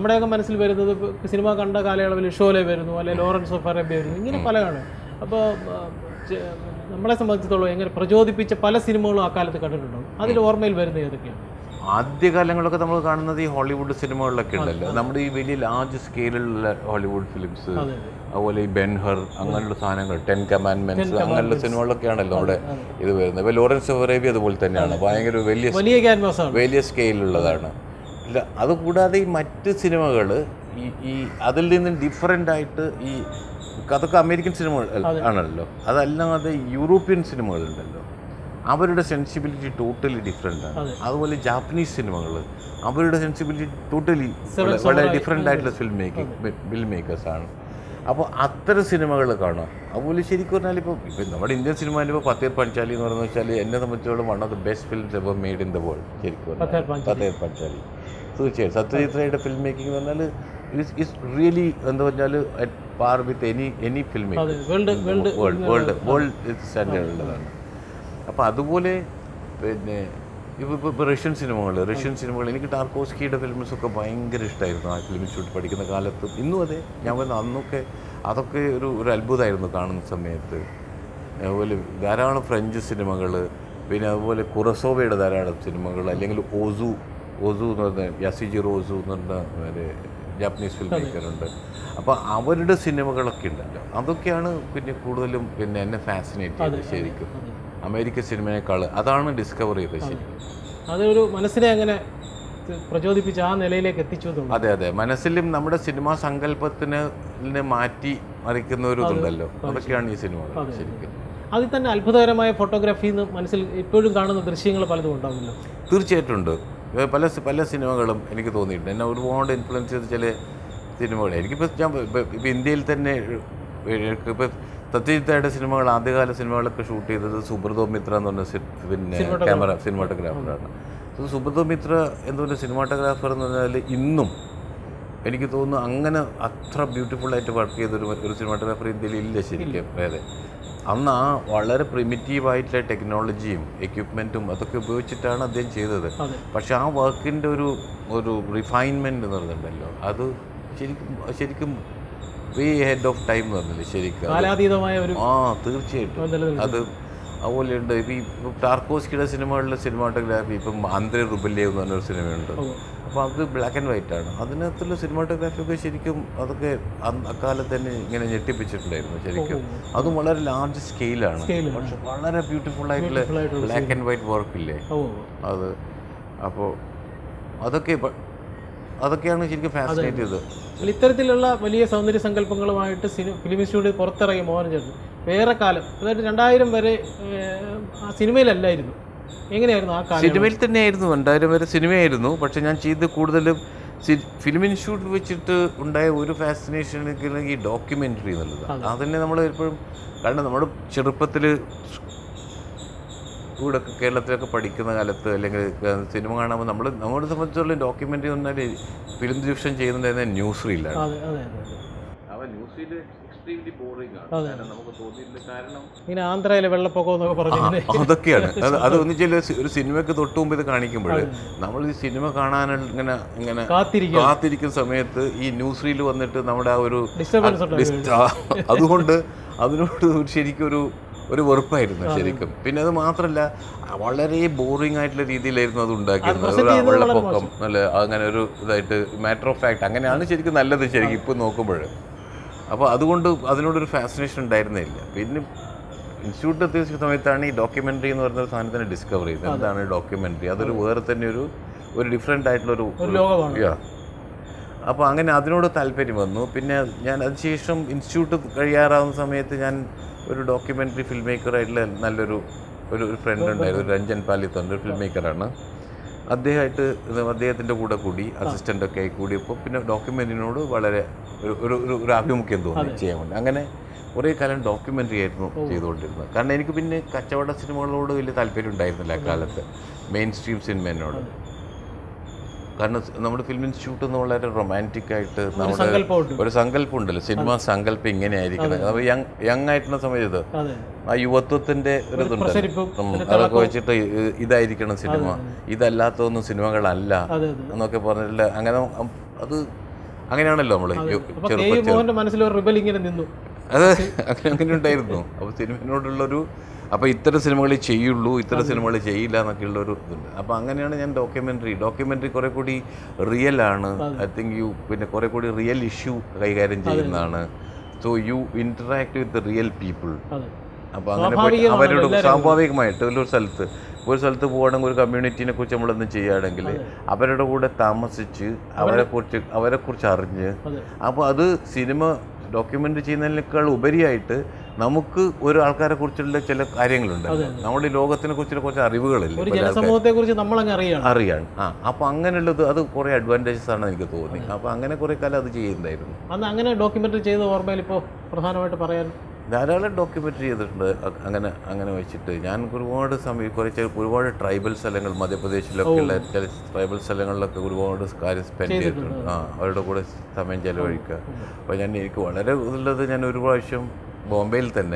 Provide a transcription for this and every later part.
നമ്മുടെയൊക്കെ മനസ്സിൽ വരുന്നത് ഇപ്പൊ സിനിമ കണ്ട കാലയളവിൽ ഷോലെ വരുന്നു അല്ലെങ്കിൽ ലോറൻസ് ഓഫ് അറേബ്യ വരുന്നു ഇങ്ങനെ പലതാണ് അപ്പോൾ നമ്മളെ സംബന്ധിച്ചിടത്തോളം എങ്ങനെ പ്രചോദിപ്പിച്ച പല സിനിമകളും ആ കാലത്ത് കണ്ടിട്ടുണ്ടോ അതിൽ ഓർമ്മയിൽ വരുന്ന ഏതൊക്കെയാണ് ആദ്യകാലങ്ങളൊക്കെ നമ്മൾ കാണുന്നത് ഈ ഹോളിവുഡ് സിനിമകളിലൊക്കെ ഉണ്ടല്ലോ നമ്മുടെ ഈ വലിയ ലാർജ് സ്കെയിലുള്ള ഹോളിവുഡ് ഫിലിംസ് അതെ അതുപോലെ ഈ ബെൻഹർ അങ്ങനെയുള്ള സാധനങ്ങൾ ടെൻ കമാൻഡ്മെന്റ്സ് അങ്ങനെയുള്ള സിനിമകളൊക്കെയാണല്ലോ നമ്മുടെ ഇത് വരുന്നത് ഇപ്പോൾ ലോറൻസ് ഓഫ് അറേബ്യ അതുപോലെ തന്നെയാണ് ഭയങ്കര വലിയ വലിയ ക്യാൻവാസ് ആണ് വലിയ സ്കെയിലുള്ളതാണ് ഇല്ല അതുകൂടാതെ ഈ മറ്റ് സിനിമകൾ ഈ ഈ അതിൽ നിന്ന് ഡിഫറെൻ്റ് ആയിട്ട് ഈ അതൊക്കെ അമേരിക്കൻ സിനിമകൾ അല്ല- ആണല്ലോ അതല്ലാതെ യൂറോപ്യൻ സിനിമകളുണ്ടല്ലോ അവരുടെ സെൻസിബിലിറ്റി ടോട്ടലി ഡിഫറെൻ്റ് ആണ് അതുപോലെ ജാപ്പനീസ് സിനിമകൾ അവരുടെ സെൻസിബിലിറ്റി ടോട്ടലി വളരെ ഡിഫറെൻ്റ് ആയിട്ടുള്ള ഫിലിം മേക്കിംഗ് ഫിലിം മേക്കേഴ്സാണ് അപ്പോൾ അത്തരം സിനിമകൾ കാണാം അതുപോലെ ശരിക്കും പറഞ്ഞാൽ ഇപ്പോൾ ഇപ്പം നമ്മുടെ ഇന്ത്യൻ സിനിമയിൽ ഇപ്പോൾ പത്തേർ പഞ്ചാലി എന്ന് പറയുന്നത് വെച്ചാൽ എന്നെ സംബന്ധിച്ചോളം one of the best films ever made in the world ശരിക്കും പറഞ്ഞാൽ. പത്തേർ പഞ്ചാലി. പത്തേർ പഞ്ചാലി തീർച്ചയായും സത്യജിത്രയുടെ ഫിലിം മേക്കിംഗ് എന്ന് പറഞ്ഞാൽ ഇസ് ഇസ് റിയലി എന്താ പറഞ്ഞാൽ at par with any any film അതെ world world world world world standard ഉള്ളതാണ് അപ്പോൾ അതുപോലെ പിന്നെ ഇപ്പോൾ ഇപ്പോൾ ഇപ്പോൾ റഷ്യൻ സിനിമകൾ റഷ്യൻ സിനിമകൾ എനിക്ക് ടാർക്കോസ്കിയുടെ ഫിലിംസൊക്കെ ഭയങ്കര ഇഷ്ടമായിരുന്നു ആ ഫിലിം ഷൂട്ട് പഠിക്കുന്ന കാലത്ത് ഇന്നും അതെ ഞാൻ പറയുന്നത് അന്നൊക്കെ അതൊക്കെ ഒരു ഒരു അത്ഭുതമായിരുന്നു കാണുന്ന സമയത്ത് അതുപോലെ ധാരാളം ഫ്രഞ്ച് സിനിമകൾ പിന്നെ അതുപോലെ കുറസോവയുടെ ധാരാളം സിനിമകൾ അല്ലെങ്കിൽ ഓസു ഓസു എന്ന് പറഞ്ഞ യാസിജി റോസു എന്ന് പറഞ്ഞ ഒരു ജാപ്പനീസ് ഫിലിം മേക്കറുണ്ട് അപ്പോൾ അവരുടെ സിനിമകളൊക്കെ ഉണ്ടല്ലോ അതൊക്കെയാണ് പിന്നെ കൂടുതലും പിന്നെ എന്നെ ഫാസിനേറ്റ് ചെയ്തത് ശരിക്കും അമേരിക്കൻ സിനിമയേക്കാൾ അതാണ് ഡിസ്കവർ ചെയ്തത് ശരിക്കും അതൊരു മനസ്സിനെ അങ്ങനെ പ്രചോദിപ്പിച്ച് ആ നിലയിലേക്ക് എത്തിച്ചു എന്നുള്ളത് അതെ അതെ മനസ്സിലും നമ്മുടെ സിനിമാ സങ്കല്പത്തിന് നെ മാറ്റി മറിക്കുന്ന ഒരു ഇതുണ്ടല്ലോ അതൊക്കെയാണ് ഈ സിനിമകൾ ശരിക്കും അതിൽ തന്നെ അത്ഭുതകരമായ ഫോട്ടോഗ്രാഫി എന്ന് മനസ്സിൽ ഇപ്പോഴും കാണുന്ന ദൃശ്യങ്ങൾ പലതും ഉണ്ടാവുമല്ലോ തീർച്ചയായിട്ടും ഉണ്ട് ഏ, പല സി- പല സിനിമകളും എനിക്ക് തോന്നിയിട്ടുണ്ട് എന്നെ ഒരുപാട് ഇൻഫ്ലുവൻസ് ചെയ്ത ചില സിനിമകൾ എനിക്കിപ്പോൾ ഞാൻ ഇപ്പോൾ ഇന്ത്യയിൽ തന്നെ ഇപ്പോൾ സത്യജിത്തയുടെ സിനിമകൾ ആദ്യകാല സിനിമകളൊക്കെ ഷൂട്ട് ചെയ്തത് സുബ്രതോ മിത്ര എന്ന് പറഞ്ഞ സി- പിന്നെ ക്യാമറ സിനിമാട്ടോഗ്രാഫറാണ് സോ സുബ്രതോ മിത്ര എന്ന് പറഞ്ഞ സിനിമാട്ടോഗ്രാഫർ എന്ന് പറഞ്ഞാൽ ഇന്നും എനിക്ക് തോന്നുന്നു അങ്ങനെ അത്ര ബ്യൂട്ടിഫുൾ ആയിട്ട് വർക്ക് ചെയ്ത ഒരു ഒരു സിനിമാട്ടോഗ്രാഫർ ഇന്ത്യയിൽ ഇല്ല ശരിക്കും വേറെ അന്ന് ആ വളരെ പ്രിമിറ്റീവ് ആയിട്ടുള്ള ടെക്നോളജിയും എക്യുപ്മെൻറ്റും അതൊക്കെ ഉപയോഗിച്ചിട്ടാണ് അദ്ദേഹം ചെയ്തത് അതെ. പക്ഷെ ആ വർക്കിൻ്റെ ഒരു ഒരു റിഫൈൻമെൻറ്റ് എന്ന് പറയുന്നുണ്ടല്ലോ അത് ശരിക്കും ശരിക്കും വേ ഹെഡ് ഓഫ് ടൈം എന്ന് പറഞ്ഞില്ലേ ശരിക്കും അത് കാലാതീതമായ ഒരു ആ തീർച്ചയായിട്ടും നിലനിൽക്കുന്നു. അത് അതുപോലെയുണ്ട് ഇപ്പം ഈ ടാർക്കോസ്കിയുടെ സിനിമകളിലെ സിനിമാട്ടോഗ്രാഫി ഇപ്പം ആന്ധ്ര റുബല്യ എന്ന് പറഞ്ഞൊരു സിനിമയുണ്ട് അപ്പോൾ അത് ബ്ലാക്ക് ആൻഡ് വൈറ്റ് ആണ് അതിനകത്തുള്ള സിനിമാട്ടോഗ്രാഫി ഒക്കെ ശരിക്കും അതൊക്കെ അന്ന് അക്കാലത്ത് തന്നെ ഇങ്ങനെ ഞെട്ടിപ്പിച്ചിട്ടുണ്ടായിരുന്നു ശരിക്കും അതും വളരെ ലാർജ് സ്കെയിലാണ് Scale പക്ഷെ വളരെ ബ്യൂട്ടിഫുൾ ആയിട്ടുള്ള Beautiful ആയിട്ടുള്ള ബ്ലാക്ക് ആൻഡ് വൈറ്റ് വർക്ക് ഇല്ലേ ഓ അത് അപ്പോൾ അതൊക്കെ പ- അതൊക്കെയാണ് ശരിക്കും ഫാസിനേറ്റ് ചെയ്തത് അല്ല, ഇത്തരത്തിലുള്ള വലിയ സൗന്ദര്യ സങ്കല്പങ്ങളുമായിട്ട് സിനിമ ഫിലിം ഇൻസ്റ്റിറ്റ്യൂട്ട് പുറത്തിറങ്ങിയ മോഹൻ ചേട്ടൻ വേറെ കാലം അതായത് രണ്ടായിരം വരെ ഏഹ്, ആ സിനിമയിലല്ലായിരുന്നു എങ്ങനെയായിരുന്നു ആ കാലം സിനിമയിൽ തന്നെയായിരുന്നു രണ്ടായിരം വരെ സിനിമയായിരുന്നു പക്ഷെ ഞാൻ ചെയ്ത് കൂടുതലും ഫിലിം ഇൻസ്റ്റിറ്റ്യൂട്ടിൽ വെച്ചിട്ട് ഉണ്ടായ ഒരു ഫാസിനേഷൻ ഈ ഡോക്യുമെൻ്ററി എന്നുള്ളത് അതന്നെ നമ്മൾ എപ്പോഴും കാരണം നമ്മുടെ ചെറുപ്പത്തിൽ ഇവിടെ ഒക്കെ കേരളത്തിലൊക്കെ പഠിക്കുന്ന കാലത്ത് അല്ലെങ്കിൽ സിനിമ കാണുമ്പോൾ നമ്മൾ നമ്മളെ സംബന്ധിച്ചുള്ള ഡോക്യുമെൻ്ററി എന്ന് പറഞ്ഞാൽ ഫിലിം ഡിവിഷൻ ചെയ്യുന്നുണ്ടായിരുന്ന ന്യൂസ് റീലാണ് അതെ അതെ അതെ അതെ. അവ ന്യൂസ് റീൽ എക്സ്ട്രീംലി ബോറിംഗ് ആണ് അതെ. കാരണം നമുക്ക് തോന്നിയില്ല കാരണം ഇങ്ങനെ ആന്ധ്രയിലെ വെള്ളപ്പൊക്കം എന്നൊക്കെ പറഞ്ഞിങ്ങനെ അതൊക്കെയാണ് അത് അത് ഒന്നിച്ചില്ല ഒരു സിനിമയ്ക്ക് തൊട്ട് മുമ്പ് ഇത് കാണിക്കുമ്പോൾ നമ്മൾ ഈ സിനിമ കാണാനുള്ള ഇങ്ങനെ ഇങ്ങനെ കാത്തിരിക്കുക കാത്തിരിക്കുന്ന സമയത്ത് ഈ ന്യൂസ് റീൽ വന്നിട്ട് നമ്മുടെ ആ ഒരു ഡിസ്റ്റർബൻസ് ഉണ്ടാവും ഡിസ്റ്റ- ആ, അതുകൊണ്ട് അതിനോട് ശരിക്കും ഒരു ഒരു വെറുപ്പായിരുന്നു ശരിക്കും പിന്നെ അത് മാത്രമല്ല വളരെ ബോറിംഗ് ആയിട്ടുള്ള രീതിയിലായിരുന്നു അത് ഉണ്ടാക്കിയിരുന്നത് present ഒരു ചെയ്യുന്നത് വളരെ വെള്ളപ്പൊക്കം നല്ല അങ്ങനെ ഒരു ഇതായിട്ട് മാറ്റർ ഓഫ് ഫാക്ട് അങ്ങനെയാണ് ശരിക്കും നല്ലത് ശരിക്കും ഇപ്പോൾ നോക്കുമ്പോൾ അപ്പോൾ അതുകൊണ്ട് അതിനോടൊരു ഫാസിനേഷൻ ഉണ്ടായിരുന്നില്ല പിന്നെ ഇൻസ്റ്റിറ്റ്യൂട്ട് എത്തിയ സമയത്താണ് ഈ ഡോക്യുമെൻ്ററി എന്ന് പറയുന്ന ഒരു സാധനത്തിനെ ഡിസ്കവർ ചെയ്തത് എന്താണ് ഡോക്യുമെൻ്ററി അതൊരു വേറെ തന്നെ ഒരു ഒരു ഡിഫറെൻ്റ് ആയിട്ടുള്ള ഒരു ഒരു ലോകമാണ് യാ അപ്പോൾ അങ്ങനെ അതിനോട് താല്പര്യം വന്നു പിന്നെ ഞാൻ അതിനുശേഷം ഇൻസ്റ്റിറ്റ്യൂട്ട് കഴിയാറാവുന്ന സമയത്ത് ഞാൻ ഒരു ഡോക്യുമെൻ്ററി ഫിൽം മേക്കറായിട്ടുള്ള നല്ലൊരു ഒരു ഒരു ഫ്രണ്ട് ഉണ്ടായിരുന്നു ഒരു രഞ്ജൻ പാലിത്തോണ്ട് ഒരു ഫിൽം മേക്കറാണ് അദ്ദേഹമായിട്ട് ഇത് അദ്ദേഹത്തിൻ്റെ കൂടെ കൂടി അസിസ്റ്റൻ്റ് ഒക്കെ ആയി കൂടിയപ്പോൾ പിന്നെ ഡോക്യുമെൻറ്റിനോട് വളരെ ഒരു ഒരു ഒരു- ഒരു ആഭിമുഖ്യം തോന്നി ചെയ്യാൻ വേണ്ടി അങ്ങനെ കുറേ കാലം ഡോക്യുമെൻ്ററി ആയിരുന്നു ചെയ്തുകൊണ്ടിരുന്നത് കാരണം എനിക്ക് പിന്നെ കച്ചവട സിനിമകളോട് വലിയ താല്പര്യം ഉണ്ടായിരുന്നില്ല ആ കാലത്ത് മെയിൻ സ്ട്രീം സിനിമേനോട് കാരണം സ് നമ്മുടെ ഫിലിം ഇൻസ്റ്റിറ്റ്യൂട്ട് എന്ന് വളരെ റൊമാൻറ്റിക് ആയിട്ട് നമ്മുടെ സങ്കല്പമുണ്ട് ഒരു സങ്കല്പം ഉണ്ടല്ലോ സിനിമ സങ്കല്പം ഇങ്ങനെ ആയിരിക്കണം അപ്പോൾ യങ് യങ് ആയിട്ടുള്ള സമയത്ത് അതെ ആ യുവത്വത്തിന്റെ ഒരു ഇതുണ്ടല്ലോ പ്രസരിപ്പും ഉം, അതൊക്കെ വെച്ചിട്ട് ഇ- ഇതായിരിക്കണം സിനിമ ഇതല്ലാത്തൊന്നും സിനിമകളല്ല അതെ അതെ എന്നൊക്കെ പറഞ്ഞില്ല അങ്ങനെ അം- അത് അങ്ങനെയാണല്ലോ നമ്മൾ അപ്പൊ കെ യു മോഹന്റെ മനസ്സിൽ ഒരു റിബൽ ഇങ്ങനെ നിന്നു അത് അങ്ങനെ അങ്ങനെ ഉണ്ടായിരുന്നു അപ്പോൾ സിനിമയോടുള്ളൊരു അപ്പോൾ ഇത്തരം സിനിമകളെ ചെയ്യുള്ളൂ ഇത്തരം സിനിമകൾ ചെയ്യില്ല എന്നൊക്കെയുള്ള ഒരു ഇതുണ്ട് അപ്പോൾ അങ്ങനെയാണ് ഞാൻ ഡോക്യുമെൻ്ററി ഡോക്യുമെൻ്ററി കുറേ കൂടി റിയൽ ആണ് ഐ തിങ്ക് യു പിന്നെ കുറേ കൂടി റിയൽ ഇഷ്യൂ കൈകാര്യം ചെയ്യുന്നതാണ് so you interact with real people അതെ അപ്പോൾ അങ്ങനെ പോയി അവരോട് സ്വാഭാവികമായിട്ട് ഒരു സ്ഥലത്ത് ഒരു സ്ഥലത്ത് പോവുകയാണെങ്കിൽ ഒരു കമ്മ്യൂണിറ്റീനെ കുറിച്ച് നമ്മളൊന്നും ചെയ്യുകയാണെങ്കിൽ അവരുടെ കൂടെ താമസിച്ച് അവരെ കുറിച്ച് അവരെ കുറിച്ച് അറിഞ്ഞ് അതെ അപ്പോൾ അത് സിനിമ ഡോക്യുമെൻ്റ് ചെയ്യുന്നതിനേക്കാൾ ഉപരിയായിട്ട് നമുക്ക് ഒരു ആൾക്കാരെ കുറിച്ചുള്ള ചില കാര്യങ്ങളുണ്ട് നമ്മുടെ ഈ ലോകത്തിനെ കുറിച്ചുള്ള കുറച്ച് അറിവുകളില്ല ഒരു ജനസമൂഹത്തെ കുറിച്ച് നമ്മളങ്ങ് അറിയണം അറിയാണ് ആ അപ്പോൾ അങ്ങനെയുള്ളത് അത് കുറേ അഡ്വാൻറ്റേജസ് ആണ് എനിക്ക് തോന്നി അപ്പോൾ അങ്ങനെ കുറേ കാലം അത് ചെയ്യുന്നുണ്ടായിരുന്നു അന്ന് അങ്ങനെ ഡോക്യുമെന്ററി ചെയ്ത ഓർമ്മയിൽ ഇപ്പോൾ പ്രധാനമായിട്ട് പറയാൻ ധാരാളം ഡോക്യുമെൻ്ററി ചെയ്തിട്ടുണ്ട് അ- അങ്ങനെ അങ്ങനെ വെച്ചിട്ട് ഞാൻ ഒരുപാട് സമയം കുറച്ച് ഒരുപാട് ട്രൈബൽ സ്ഥലങ്ങൾ മധ്യപ്രദേശിലൊക്കെ ഉള്ള ചില ട്രൈബൽ സ്ഥലങ്ങളിലൊക്കെ ഒരുപാട് കാര്യം സ്പെൻഡ് ചെയ്തിട്ടുണ്ട് ആ അവരുടെ കൂടെ സമയം ചെലവഴിക്കുക അപ്പോൾ ഞാൻ എനിക്ക് വളരെ ഉള്ളത് ഞാൻ ഒരു പ്രാവശ്യം ബോംബെയിൽ തന്നെ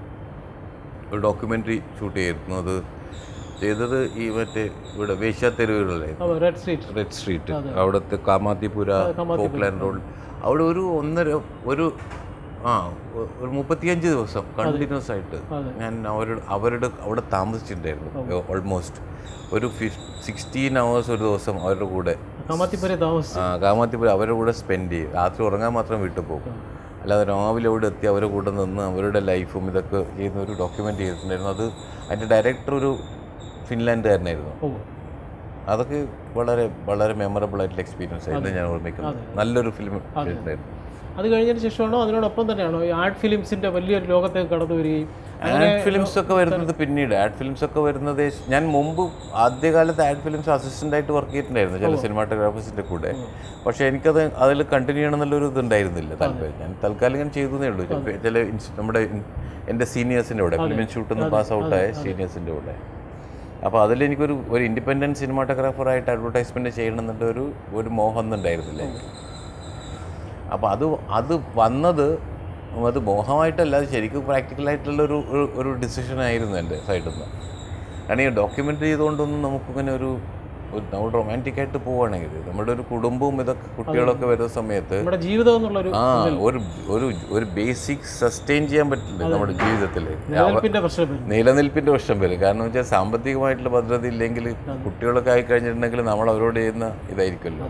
ഒരു ഡോക്യുമെൻ്ററി ഷൂട്ട് ചെയ്തിരുന്നു അത് ചെയ്തത് ഈ മറ്റേ ഇവിടെ വേശ്യാത്തെരുവുകളിലെ റെഡ് സ്ട്രീറ്റ് റെഡ് സ്ട്രീറ്റ് അവിടുത്തെ കാമാത്തിപുര പോക്ലാൻഡ് റോഡ് അവിടെ ഒരു ഒന്നര ഒരു ആ ഒ- ഒരു മുപ്പത്തിയഞ്ച് ദിവസം കണ്ടിന്യൂസ് ആയിട്ട് അതെ. ഞാൻ അവരുടെ അവരുടെ അവിടെ താമസിച്ചിട്ടുണ്ടായിരുന്നു ഓൾമോസ്റ്റ് ഒരു സിക്സ്റ്റീൻ അവേഴ്സ് ഒരു ദിവസം അവരുടെ കൂടെ കമാത്തിപ്പുര താമസിച്ചു ആ, കാമാത്തിപുര അവരുടെ കൂടെ സ്പെൻഡ് ചെയ്യും രാത്രി ഉറങ്ങാൻ മാത്രം വീട്ടിൽ പോകും അല്ലാതെ രാവിലെ അവിടെ എത്തി അവരുടെ കൂടെ നിന്ന് അവരുടെ ലൈഫും ഇതൊക്കെ ചെയ്യുന്ന ഒരു ഡോക്യുമെൻ്റ് ചെയ്തിട്ടുണ്ടായിരുന്നു അത് അതിൻ്റെ ഡയറക്ടർ ഒരു ഫിൻലാൻഡുകാരനായിരുന്നു ഓ അതൊക്കെ വളരെ വളരെ മെമ്മറബിൾ ആയിട്ടുള്ള എക്സ്പീരിയൻസ് ആയിരുന്നു ഞാൻ ഓർമ്മിക്കുന്നത് നല്ലൊരു ഫിലിം ഉണ്ടായിരുന്നു അത് കഴിഞ്ഞതിന് ശേഷമാണോ അതിനോടൊപ്പം തന്നെയാണോ ഈ ആർട്ട് ഫിലിംസിന്റെ വലിയൊരു ലോകത്തേക്ക് കടന്നു വരികയും ആഡ് ഫിലിംസ് ഒക്കെ വരുന്നത് പിന്നീട് ആഡ് ഫിലിംസ് ഒക്കെ വരുന്നത് ഞാൻ മുമ്പ് ആദ്യകാലത്ത് ആഡ് ഫിലിംസ് അസിസ്റ്റന്റ് ആയിട്ട് വർക്ക് ചെയ്തിട്ടുണ്ടായിരുന്നു ചില സിനിമാറ്റോഗ്രാഫേഴ്സിന്റെ കൂടെ പക്ഷേ എനിക്കത് അതിൽ കണ്ടിന്യൂ ചെയ്യണം എന്നുള്ളൊരു ഇത് ഉണ്ടായിരുന്നില്ല താല്പര്യം ഞാൻ തൽക്കാലം ഞാൻ ചെയ്തേ ഉള്ളൂ ചില- ചില ഇൻസ്- നമ്മുടെ ഇൻ- എൻ്റെ സീനിയേഴ്സിൻ്റെ കൂടെ ഫിലിം ഇൻസ്റ്റിറ്റ്യൂട്ടിൽ നിന്ന് പാസ് ഔട്ടായ സീനിയേഴ്സിൻ്റെ കൂടെ അപ്പോൾ അതിൽ എനിക്കൊരു ഒരു ഇൻഡിപെൻഡൻറ്റ് സിനിമാറ്റോഗ്രാഫറായിട്ട് അഡ്വർടൈസ്മെൻറ്റ് ചെയ്യണം എന്നുള്ള ഒരു ഒരു മോഹം ഒന്നും ഉണ്ടായിരുന്നില്ല എനിക്ക് അപ്പോൾ അത് അത് വന്നത് അത് മോഹമായിട്ടല്ല അത് ശരിക്കും പ്രാക്ടിക്കലായിട്ടുള്ള ഒരു ഒരു- ഒരു ഡിസിഷൻ ആയിരുന്നു എൻ്റെ സൈഡിൽ നിന്ന് കാരണം ഈ ഡോക്യുമെൻ്ററി ചെയ്തുകൊണ്ടൊന്നും നമുക്കിങ്ങനെ ഒരു ഒരു നമ്മൾ റൊമാൻറ്റിക് ആയിട്ട് പോവുകയാണെങ്കിൽ നമ്മുടെ ഒരു കുടുംബവും ഇതൊക്കെ കുട്ടികളൊക്കെ വരുന്ന സമയത്ത് നമ്മുടെ ജീവിതം എന്നുള്ളൊരു ആ ഒരു ഒരു ഒരു ബേസിക് സസ്റ്റെയിൻ ചെയ്യാൻ പറ്റില്ല നമ്മുടെ ജീവിതത്തിൽ നിലനിൽപ്പിന്റെ പ്രശ്നം വരും നിലനിൽപ്പിൻ്റെ പ്രശ്നം വരും കാരണം വെച്ചാൽ സാമ്പത്തികമായിട്ടുള്ള ഭദ്രത ഇല്ലെങ്കിൽ കുട്ടികളൊക്കെ ആയി കഴിഞ്ഞിട്ടുണ്ടെങ്കിൽ നമ്മൾ അവരോട് ചെയ്യുന്ന ഇതായിരിക്കുമല്ലോ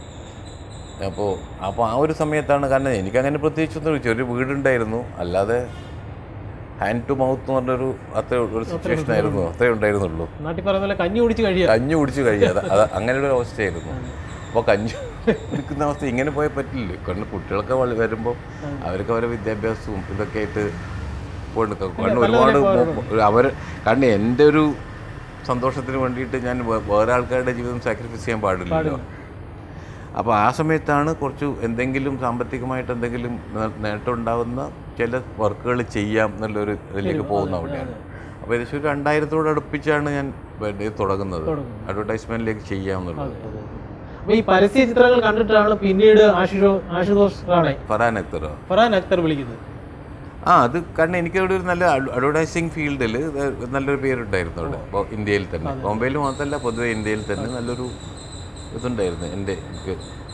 അപ്പോൾ അപ്പോൾ ആ ഒരു സമയത്താണ് കാരണം എനിക്കങ്ങനെ പ്രത്യേകിച്ചൊന്നും ചെറിയ വീടുണ്ടായിരുന്നു അല്ലാതെ ഹാൻഡ് ടു മൗത്ത് എന്ന് പറഞ്ഞൊരു അത്ര ഒരു സിറ്റുവേഷൻ ആയിരുന്നു അത്രേ ഉണ്ടായിരുന്നുള്ളൂ നാട്ടിൽ പറയുന്ന പോലെ കഞ്ഞി കുടിച്ച് കഴിയുക കഞ്ഞി കുടിച്ച് കഴിയാതെ അത് അങ്ങനെയുള്ള ഒരു അവസ്ഥയായിരുന്നു അപ്പോൾ കഞ്ഞി കുടിക്കുന്ന അവസ്ഥ ഇങ്ങനെ പോയാൽ പറ്റില്ല കാരണം കുട്ടികളൊക്കെ വള- വരുമ്പോൾ അവർക്ക് അവരുടെ വിദ്യാഭ്യാസവും ഇതൊക്കെ ആയിട്ട് പോയിട്ട് കാരണം ഒരുപാട് മോ- അവർ കാരണം എൻ്റെ ഒരു സന്തോഷത്തിന് വേണ്ടിയിട്ട് ഞാൻ വേ- വേറെ ആൾക്കാരുടെ ജീവിതം സാക്രിഫൈസ് ചെയ്യാൻ പാടില്ലല്ലോ അപ്പോൾ ആ സമയത്താണ് കുറച്ച് എന്തെങ്കിലും സാമ്പത്തികമായിട്ട് എന്തെങ്കിലും നേ- നേട്ടം ഉണ്ടാകുന്ന ചില വർക്കുകൾ ചെയ്യാം എന്നുള്ളൊരു ഇതിലേക്ക് പോകുന്ന അവിടെയാണ് അപ്പോൾ ഏകദേശം ഒരു രണ്ടായിരത്തോട് അടുപ്പിച്ചാണ് ഞാൻ ഇത് തുടങ്ങുന്നത് അഡ്വർടൈസ്മെൻറ്റിലേക്ക് ചെയ്യാം എന്നുള്ളത് അപ്പൊ ഈ പരസ്യ ചിത്രങ്ങൾ കണ്ടിട്ടാണ് പിന്നീട് ആശുഷോ ആശുതോഷ് റാണെ ഫറാൻ അക്തറോ ഫറാൻ അക്തർ വിളിക്കുന്നത് ആ അത് കാരണം എനിക്ക് അവിടെ ഒരു നല്ല അഡ്വർടൈസിങ് ഫീൽഡിൽ നല്ലൊരു പേരുണ്ടായിരുന്നു അവിടെ അപ്പോൾ ഇന്ത്യയിൽ തന്നെ ബോംബെയിൽ മാത്രമല്ല പൊതുവെ ഇന്ത്യയിൽ തന്നെ നല്ലൊരു ഇതുണ്ടായിരുന്നു എൻ്റെ എനിക്ക്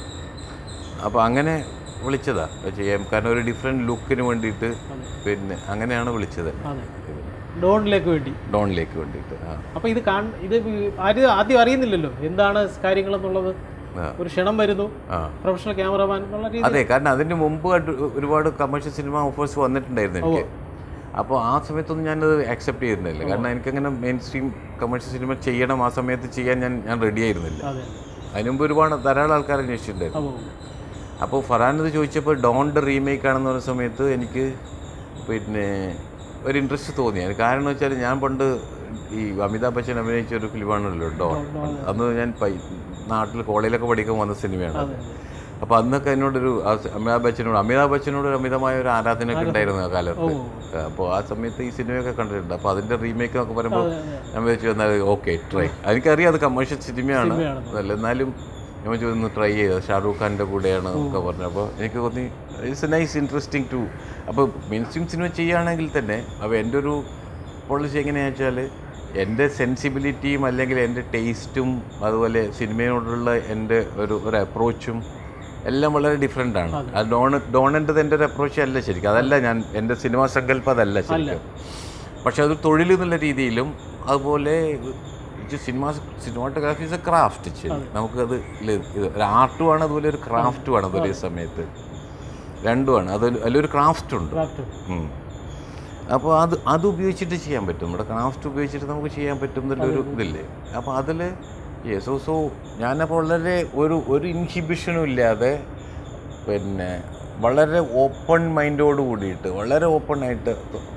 അപ്പോൾ അങ്ങനെ വിളിച്ചതാ ചെയ്യാം കാരണം ഒരു ഡിഫറെൻറ്റ് ലുക്കിന് വേണ്ടിയിട്ട് പിന്നെ അങ്ങനെയാണ് വിളിച്ചത് അതെ ഡോണിലേക്ക് വേണ്ടി ഡോണിലേക്ക് വേണ്ടിയിട്ട് ആ അപ്പൊ ഇത് കാൺ ഇത് ആരും ആദ്യം അറിയുന്നില്ലല്ലോ എന്താണ് കാര്യങ്ങൾ എന്നുള്ളത് ആ. ഒരു ക്ഷണം വരുന്നു ആ പ്രൊഫഷണൽ ക്യാമറമാൻ എന്നുള്ള രീതി അതെ കാരണം അതിന് മുമ്പ് അഡ്- ഒരുപാട് കമേഴ്ഷ്യൽ സിനിമ ഓഫേഴ്സ് വന്നിട്ടുണ്ടായിരുന്നു എനിക്ക് അപ്പോൾ ആ സമയത്തൊന്നും ഞാനത് ആക്സെപ്റ്റ് ചെയ്തിരുന്നില്ല കാരണം എനിക്കങ്ങനെ മെയിൻ സ്ട്രീം കമേഴ്ഷ്യൽ സിനിമ ചെയ്യണം ആ സമയത്ത് ചെയ്യാൻ ഞാൻ ഞാൻ റെഡി ആയിരുന്നില്ല അതെ അതിന് മുമ്പ് ഒരുപാട് ധാരാളം ആൾക്കാർ അന്വേഷിച്ചിട്ടുണ്ടായിരുന്നു അപ്പോൾ അപ്പോൾ ഫറാൻ ഇത് ചോദിച്ചപ്പോൾ ഡോണിൻ്റെ റീമേക്ക് ആണെന്ന് പറഞ്ഞ സമയത്ത് എനിക്ക് പിന്നെ ഒരു ഇൻട്രസ്റ്റ് തോന്നി അതിന് കാരണം വെച്ചാൽ ഞാൻ പണ്ട് ഈ അമിതാഭ് ബച്ചൻ അഭിനയിച്ച ഒരു ഫിലിമാണല്ലോ ഡോൺ അന്ന് ഞാൻ പൈ- നാട്ടിൽ കോളേജിലൊക്കെ പഠിക്കാൻ വന്ന സിനിമയാണ് അത്. അപ്പോൾ അന്നൊക്കെ എന്നോടൊരു ആ സ- അമിതാഭ് ബച്ചനോട് അമിതാഭ് ബച്ചനോട് ഒരു അമിതമായ ഒരു ആരാധനയൊക്കെ ഉണ്ടായിരുന്നു ആ കാലത്ത് അപ്പോൾ ആ സമയത്ത് ഈ സിനിമയൊക്കെ കണ്ടിട്ടുണ്ട് അപ്പോൾ അതിൻ്റെ റീമേക്ക് എന്നൊക്കെ പറയുമ്പോൾ ഞാൻ വിചാരിച്ചു എന്നാൽ ഓക്കെ ട്രൈ എനിക്കറിയാം അത് കമേഴ്ഷ്യൽ സിനിമയാണ് അതല്ല എന്നാലും ഞാൻ വിചാരിച്ചു ഒന്ന് ട്രൈ ചെയ്ത് ഷാറൂഖ് ഖാൻ്റെ കൂടെയാണ് ഒക്കെ പറഞ്ഞു അപ്പോൾ എനിക്ക് തോന്നി it's a nice interesting to അപ്പോൾ മെയിൻ സ്ട്രീം സിനിമ ചെയ്യുകയാണെങ്കിൽ തന്നെ അപ്പോൾ എൻ്റെ ഒരു പോളിസി എങ്ങനെയാണെന്ന് വെച്ചാൽ എൻ്റെ സെൻസിബിലിറ്റിയും അല്ലെങ്കിൽ എൻ്റെ ടേസ്റ്റും അതുപോലെ സിനിമയോടുള്ള എൻ്റെ ഒരു ഒരു അപ്രോച്ചും എല്ലാം വളരെ ഡിഫറെൻ്റ് ആണ് അത് ഡോൺ ഡോണിൻ്റെത് എൻ്റെ ഒരു അപ്രോച്ച് അല്ല ശരിക്കും അതല്ല ഞാൻ എൻ്റെ സിനിമാ സങ്കല്പം അതല്ല ശരിക്കും പക്ഷെ അത് തൊഴിൽ എന്നുള്ള രീതിയിലും അതുപോലെ ഇത് cinema cinematography is a craft ശരി നമുക്കത് ല- ഇത് ഒരു ആർട്ടുമാണ് അതുപോലെ ഒരു ക്രാഫ്റ്റുമാണ് അത് ഒരേ സമയത്ത് രണ്ടുമാണ് അത് അതിലൊരു ക്രാഫ്റ്റ് ഉണ്ട് ക്രാഫ്റ്റ് ഉം. അപ്പോൾ അത് അത് ഉപയോഗിച്ചിട്ട് ചെയ്യാൻ പറ്റും നമ്മുടെ ക്രാഫ്റ്റ് ഉപയോഗിച്ചിട്ട് നമുക്ക് ചെയ്യാൻ പറ്റും എന്നുള്ളൊരു ഇതില്ലേ അപ്പോൾ അതിൽ യെസ് സോ ഞാനപ്പോൾ വളരെ ഒരു ഒരു ഇൻഹിബിഷനും ഇല്ലാതെ പിന്നെ വളരെ ഓപ്പൺ മൈൻഡോട് കൂടിയിട്ട് വളരെ ഓപ്പൺ ആയിട്ട്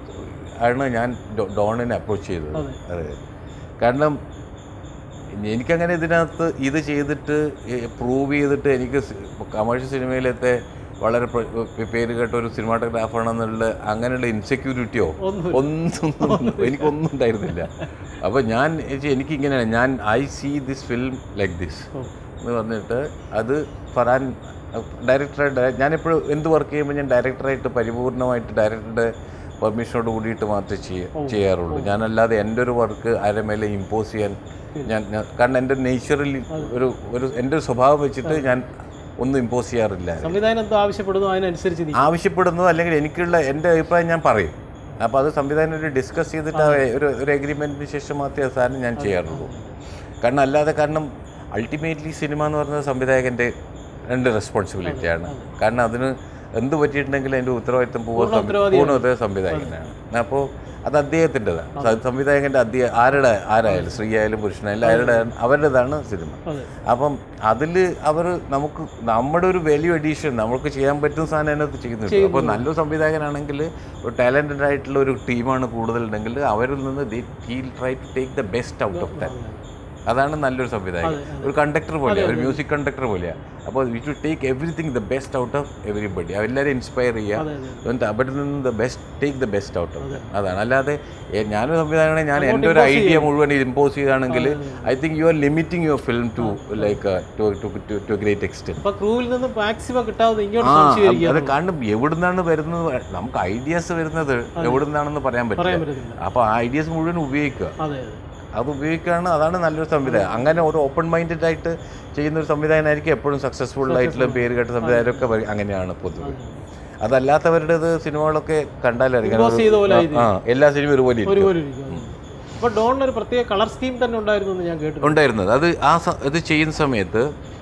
ആണ് ഞാൻ ഡോ- ഡോണിനെ അപ്രോച്ച് ചെയ്തത് അതെ. അതെ കാരണം എനിക്കങ്ങനെ ഇതിനകത്ത് ഇത് ചെയ്തിട്ട് പ്രൂവ് ചെയ്തിട്ട് എനിക്ക് കമേഴ്ഷ്യൽ സിനിമയിലത്തെ വളരെ പ്ര- പേര് കേട്ട ഒരു സിനിമാട്ടോഗ്രാഫറാണെന്നുള്ള അങ്ങനെയുള്ള ഇൻസെക്യൂരിറ്റിയോ ഒന്നും ഒന്നും എനിക്കൊന്നും ഉണ്ടായിരുന്നില്ല അപ്പോൾ ഞാൻ എനിക്ക് എനിക്കിങ്ങനെയാണ് ഞാൻ I see this film like this oh. എന്ന് പറഞ്ഞിട്ട് അത് ഫറാൻ ഡയറക്ടറായിട്ട് ഞാനെപ്പോഴും എന്ത് വർക്ക് ചെയ്യുമ്പോൾ ഞാൻ ഡയറക്ടറായിട്ട് പരിപൂർണമായിട്ട് ഡയറക്ടറുടെ പെർമിഷനോട് കൂടിയിട്ട് മാത്രമേ ചെയ്യ ചെയ്യാറുള്ളൂ ഞാനല്ലാതെ എൻ്റെ ഒരു വർക്ക് ആരെ മേലെ ഇമ്പോസ് ചെയ്യാൻ ഞാൻ ഞാൻ- കാരണം എൻ്റെ നേച്ചറിൽ ഒരു ഒരു എൻ്റെ ഒരു സ്വഭാവം വെച്ചിട്ട് ഞാൻ ഒന്നും ഇമ്പോസ് ചെയ്യാറില്ല സംവിധാനം എന്തോ ആവശ്യപ്പെടുന്നു അതിനനുസരിച്ച് നീ ആവശ്യപ്പെടുന്നു അല്ലെങ്കിൽ എനിക്കുള്ള എൻ്റെ അഭിപ്രായം ഞാൻ പറയും അപ്പോൾ അത് സംവിധാനം ഡിസ്കസ് ചെയ്തിട്ട് ആ ഒരു ഒരു എഗ്രിമെൻറ്റിന് ശേഷം മാത്രമേ ആ സാധനം ഞാൻ ചെയ്യാറുള്ളൂ കാരണം അല്ലാതെ കാരണം അൾട്ടിമേറ്റ്ലി സിനിമ എന്ന് പറയുന്നത് സംവിധായകൻ്റെ രണ്ട് റെസ്പോൺസിബിലിറ്റിയാണ് കാരണം അതിന് എന്ത് പറ്റിയിട്ടുണ്ടെങ്കിൽ അതിൻ്റെ ഉത്തരവാദിത്തം പൂർണ്ണ പൂർണ്ണ ഉത്തരവാദിത്തം സംവിധായകനാണ് അപ്പോൾ അത് അദ്ദേഹത്തിൻ്റെതാണ് സംവിധായകൻ്റെ അദ്ദേഹം ആരുടെ ആരായാലും സ്ത്രീ ആയാലും പുരുഷനായാലും ആരുടെ അവരുടേതാണ് സിനിമ അതെ അപ്പം അതിൽ അവർ നമുക്ക് നമ്മുടെ ഒരു വാല്യൂ എഡീഷൻ നമുക്ക് ചെയ്യാൻ പറ്റുന്ന സാധനം അതിനകത്ത് ചെയ്യുന്നുണ്ട് അപ്പോൾ നല്ലൊരു സംവിധായകനാണെങ്കിൽ ഒരു ടാലൻറ്റഡ് ആയിട്ടുള്ള ഒരു ടീമാണ് കൂടുതലുണ്ടെങ്കിൽ അവരിൽ നിന്ന് the he'll try to take the best out of that അതാണ് നല്ലൊരു സംവിധായകൻ ഒരു കണ്ടക്ടർ പോലെയാണ് ഒരു മ്യൂസിക് കണ്ടക്ടർ പോലെയാണ് അപ്പോൾ we to take everything the best out of everybody എല്ലാവരും ഇൻസ്പയർ ചെയ്യുക അതെ അതെ എന്നിട്ട് അവിടെ നിന്ന് the best take the best out of അതാണ് അല്ലാതെ എ, ഞാനൊരു സംവിധായകനെ ഞാൻ എൻ്റെ ഒരു ഐഡിയ മുഴുവൻ ഇമ്പോസ് ചെയ്താണെങ്കിൽ I think you are limiting your film to like to to great extent അപ്പൊ ക്രൂവിൽ നിന്ന് മാക്സിമം കിട്ടാവുന്ന ഇങ്ങോട്ട് ആ സംശയം അത് കാരണം എവിടുന്നാണ് വരുന്നത് നമുക്ക് ഐഡിയാസ് വരുന്നത് എവിടുന്നാണെന്ന് പറയാൻ പറയാൻ പറ്റില്ല പറ്റത്തില്ല അപ്പോൾ ആ ഐഡിയാസ് മുഴുവൻ ഉപയോഗിക്കുക അതെ അതെ അത് ഉപയോഗിക്കുകയാണ് അതാണ് നല്ലൊരു സംവിധാനം അങ്ങനെ ഒരു ഓപ്പൺ മൈൻഡഡ് ആയിട്ട് ചെയ്യുന്ന ഒരു സംവിധായകനായിരിക്കും എപ്പോഴും സക്സസ്ഫുൾ ആയിട്ടുള്ള പേര് കേട്ട സംവിധായകരൊക്കെ വരും. അങ്ങനെയാണ് പൊതുവെ അതല്ലാത്തവരുടേത് സിനിമകളൊക്കെ കണ്ടാലറിയാം Impose ചെയ്ത പോലെ ആ എല്ലാ സിനിമയും ഒരുപോലെ ഇരിക്കും. ഒരുപോലെ ഇരിക്കും അതെ. അപ്പൊ ഡോണിന് ഒരു പ്രത്യേക കളർ സ്കീം തന്നെ ഉണ്ടായിരുന്നു എന്ന് ഞാൻ കേട്ടു ഉണ്ടായിരുന്നത് അത് ആ സ- ഇത് ചെയ്യുന്ന സമയത്ത്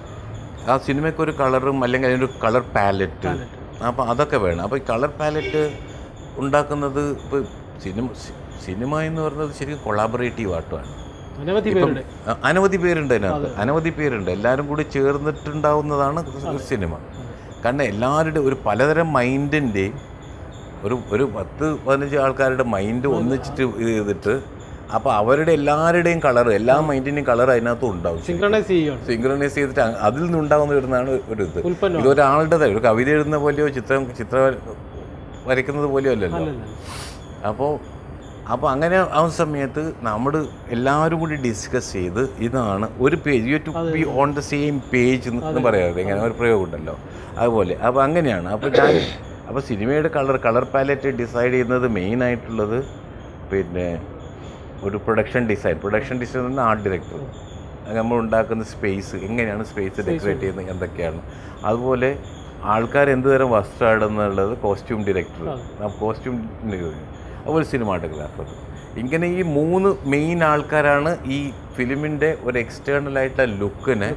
ആ സിനിമയ്ക്ക് ഒരു കളറും അല്ലെങ്കിൽ അതിനൊരു കളർ പാലറ്റ് അപ്പോൾ അതൊക്കെ വേണം അപ്പോൾ ഈ കളർ പാലറ്റ് ഉണ്ടാക്കുന്നത് ഇപ്പോൾ സിനിമ സി- സിനിമ എന്ന് പറയുന്നത് ശരിക്കും കൊളാബറേറ്റീവ് ആർട്ടുമാണ് അനവധി പേരുടെ അ- അനവധി പേരുണ്ട് അതിനകത്ത് അനവധി പേരുണ്ട് എല്ലാവരും കൂടി ചേർന്നിട്ടുണ്ടാവുന്നതാണ് സിനിമ കാരണം എല്ലാവരുടെ ഒരു പലതരം മൈൻഡിൻ്റെയും ഒരു ഒരു പത്ത് പതിനഞ്ച് ആൾക്കാരുടെ മൈൻഡ് ഒന്നിച്ചിട്ട് ഇത് ചെയ്തിട്ട് അപ്പോൾ അവരുടെ എല്ലാവരുടെയും കളർ എല്ലാ മൈൻഡിൻ്റെയും കളർ അതിനകത്തും ഉണ്ടാവും സിങ്ക്രണൈസ് ചെയ്യുകയാണ് സിങ്ക്രണൈസ് ചെയ്തിട്ട് അ- അതിൽ നിന്നുണ്ടാകുന്ന വരുന്നതാണ് ഒരു ഇത് ഉൽപ്പന്നം ഇത് ഒരാളുടെ ഒരു കവിത എഴുതുന്ന പോലെയോ ചിത്രം ചിത്രം വരയ്ക്കുന്നത് പോലെയോ അല്ലല്ലോ അല്ലല്ല അപ്പോൾ അപ്പോൾ അങ്ങനെ ആ സമയത്ത് നമ്മൾ എല്ലാവരും കൂടി ഡിസ്കസ് ചെയ്ത് ഇതാണ് ഒരു page you to be on the same page എന്ന് പറയാതെ ഇങ്ങനെ ഒരു പ്രയോഗം ഉണ്ടല്ലോ അതുപോലെ അപ്പോൾ അങ്ങനെയാണ് അപ്പോൾ ഞാൻ അപ്പോൾ സിനിമയുടെ കളർ കളർ പാലറ്റ് ഡിസൈഡ് ചെയ്യുന്നത് മെയിൻ ആയിട്ടുള്ളത് പിന്നെ ഒരു പ്രൊഡക്ഷൻ ഡിസൈൻ പ്രൊഡക്ഷൻ ഡിസൈൻ എന്ന് ആർട്ട് ഡയറക്ടർ നമ്മൾ ഉണ്ടാക്കുന്ന സ്പേസ് എങ്ങനെയാണ് സ്പേസ് ഡെക്കറേറ്റ് ചെയ്യുന്നത് എന്തൊക്കെയാണ് അതുപോലെ ആൾക്കാർ എന്ത് തരം വസ്ത്രമാണ് എന്നുള്ളത് കോസ്റ്റ്യൂം ഡയറക്ടർ ആ കോസ്റ്റ്യൂം അതുപോലെ സിനിമാട്ടോഗ്രാഫർ ഇങ്ങനെ ഈ മൂന്ന് മെയിൻ ആൾക്കാരാണ് ഈ ഫിലിമിൻ്റെ ഒരു എക്സ്റ്റേണൽ ആയിട്ടുള്ള ലുക്കിനെ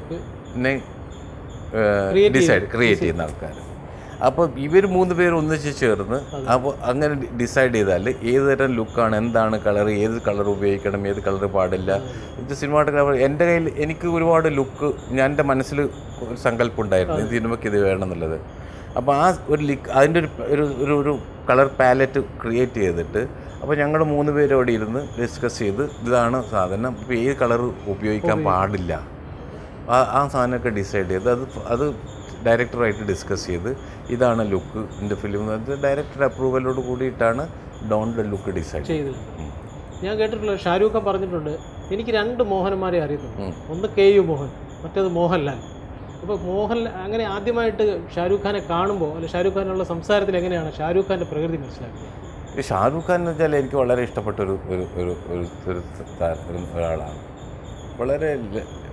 ഡിസൈഡ് ക്രിയേറ്റ് ചെയ്യുന്ന ആൾക്കാർ അപ്പോൾ ഇവർ മൂന്ന് പേര് ഒന്നിച്ച് ചേർന്ന് അപ്പോൾ അങ്ങനെ ഡിസൈഡ് ചെയ്താൽ ഏത് തരം ലുക്കാണ് എന്താണ് കളർ ഏത് കളർ ഉപയോഗിക്കണം ഏത് കളർ പാടില്ല ഇത് സിനിമാട്ടോഗ്രാഫർ എൻ്റെ കയ്യിൽ എനിക്ക് ഒരുപാട് ലുക്ക് ഞാൻ എൻ്റെ മനസ്സിൽ ഒരു സങ്കല്പം ഉണ്ടായിരുന്നു ഈ സിനിമയ്ക്ക് ഇത് വേണം എന്നുള്ളത് അപ്പോൾ ആ ഒരു ലിക്ക് അതിൻ്റെ ഒരു ഒരു ഒരു ഒരു കളർ പാലറ്റ് ക്രിയേറ്റ് ചെയ്തിട്ട് അപ്പോൾ ഞങ്ങൾ മൂന്ന് പേരും അവിടെ ഇരുന്ന് ഡിസ്കസ് ചെയ്ത് ഇതാണ് സാധനം ഇപ്പോൾ ഏത് കളർ ഉപയോഗിക്കാൻ പാടില്ല ആ ആ സാധനമൊക്കെ ഡിസൈഡ് ചെയ്ത് അത് ഫ- അത് ഡയറക്ടറുമായിട്ട് ഡിസ്കസ് ചെയ്ത് ഇതാണ് ലുക്ക് എൻ്റെ ഫിലിം അത് ഡയറക്ടർ അപ്രൂവലോട് കൂടിയിട്ടാണ് ഡോണിൻ്റെ ലുക്ക് ഡിസൈഡ് ചെയ്തത് ഞാൻ കേട്ടിട്ടുള്ള ഷാരൂഖ് ഖാൻ പറഞ്ഞിട്ടുണ്ട് എനിക്ക് രണ്ട് മോഹന്മാരെ അറിയത്തുള്ളൂ ഉം. ഒന്ന് കെ യു മോഹൻ മറ്റേത് മോഹൻലാൽ അപ്പോൾ മോഹൻലാൽ അങ്ങനെ ആദ്യമായിട്ട് ഷാരൂഖ് ഖാനെ കാണുമ്പോൾ അല്ലെ ഷാരൂഖ് ഖാനുള്ള സംസാരത്തിൽ എങ്ങനെയാണ് ഷാരൂഖ് ഖാൻ്റെ പ്രകൃതി മനസ്സിലാക്കിയത് ഈ ഷാറൂഖ് ഖാൻ എന്ന് വെച്ചാൽ എനിക്ക് വളരെ ഇഷ്ടപ്പെട്ട ഒരു ഒരു ഒരു ഒരു ഒരു താര- ഒരു ഒരാളാണ് വളരെ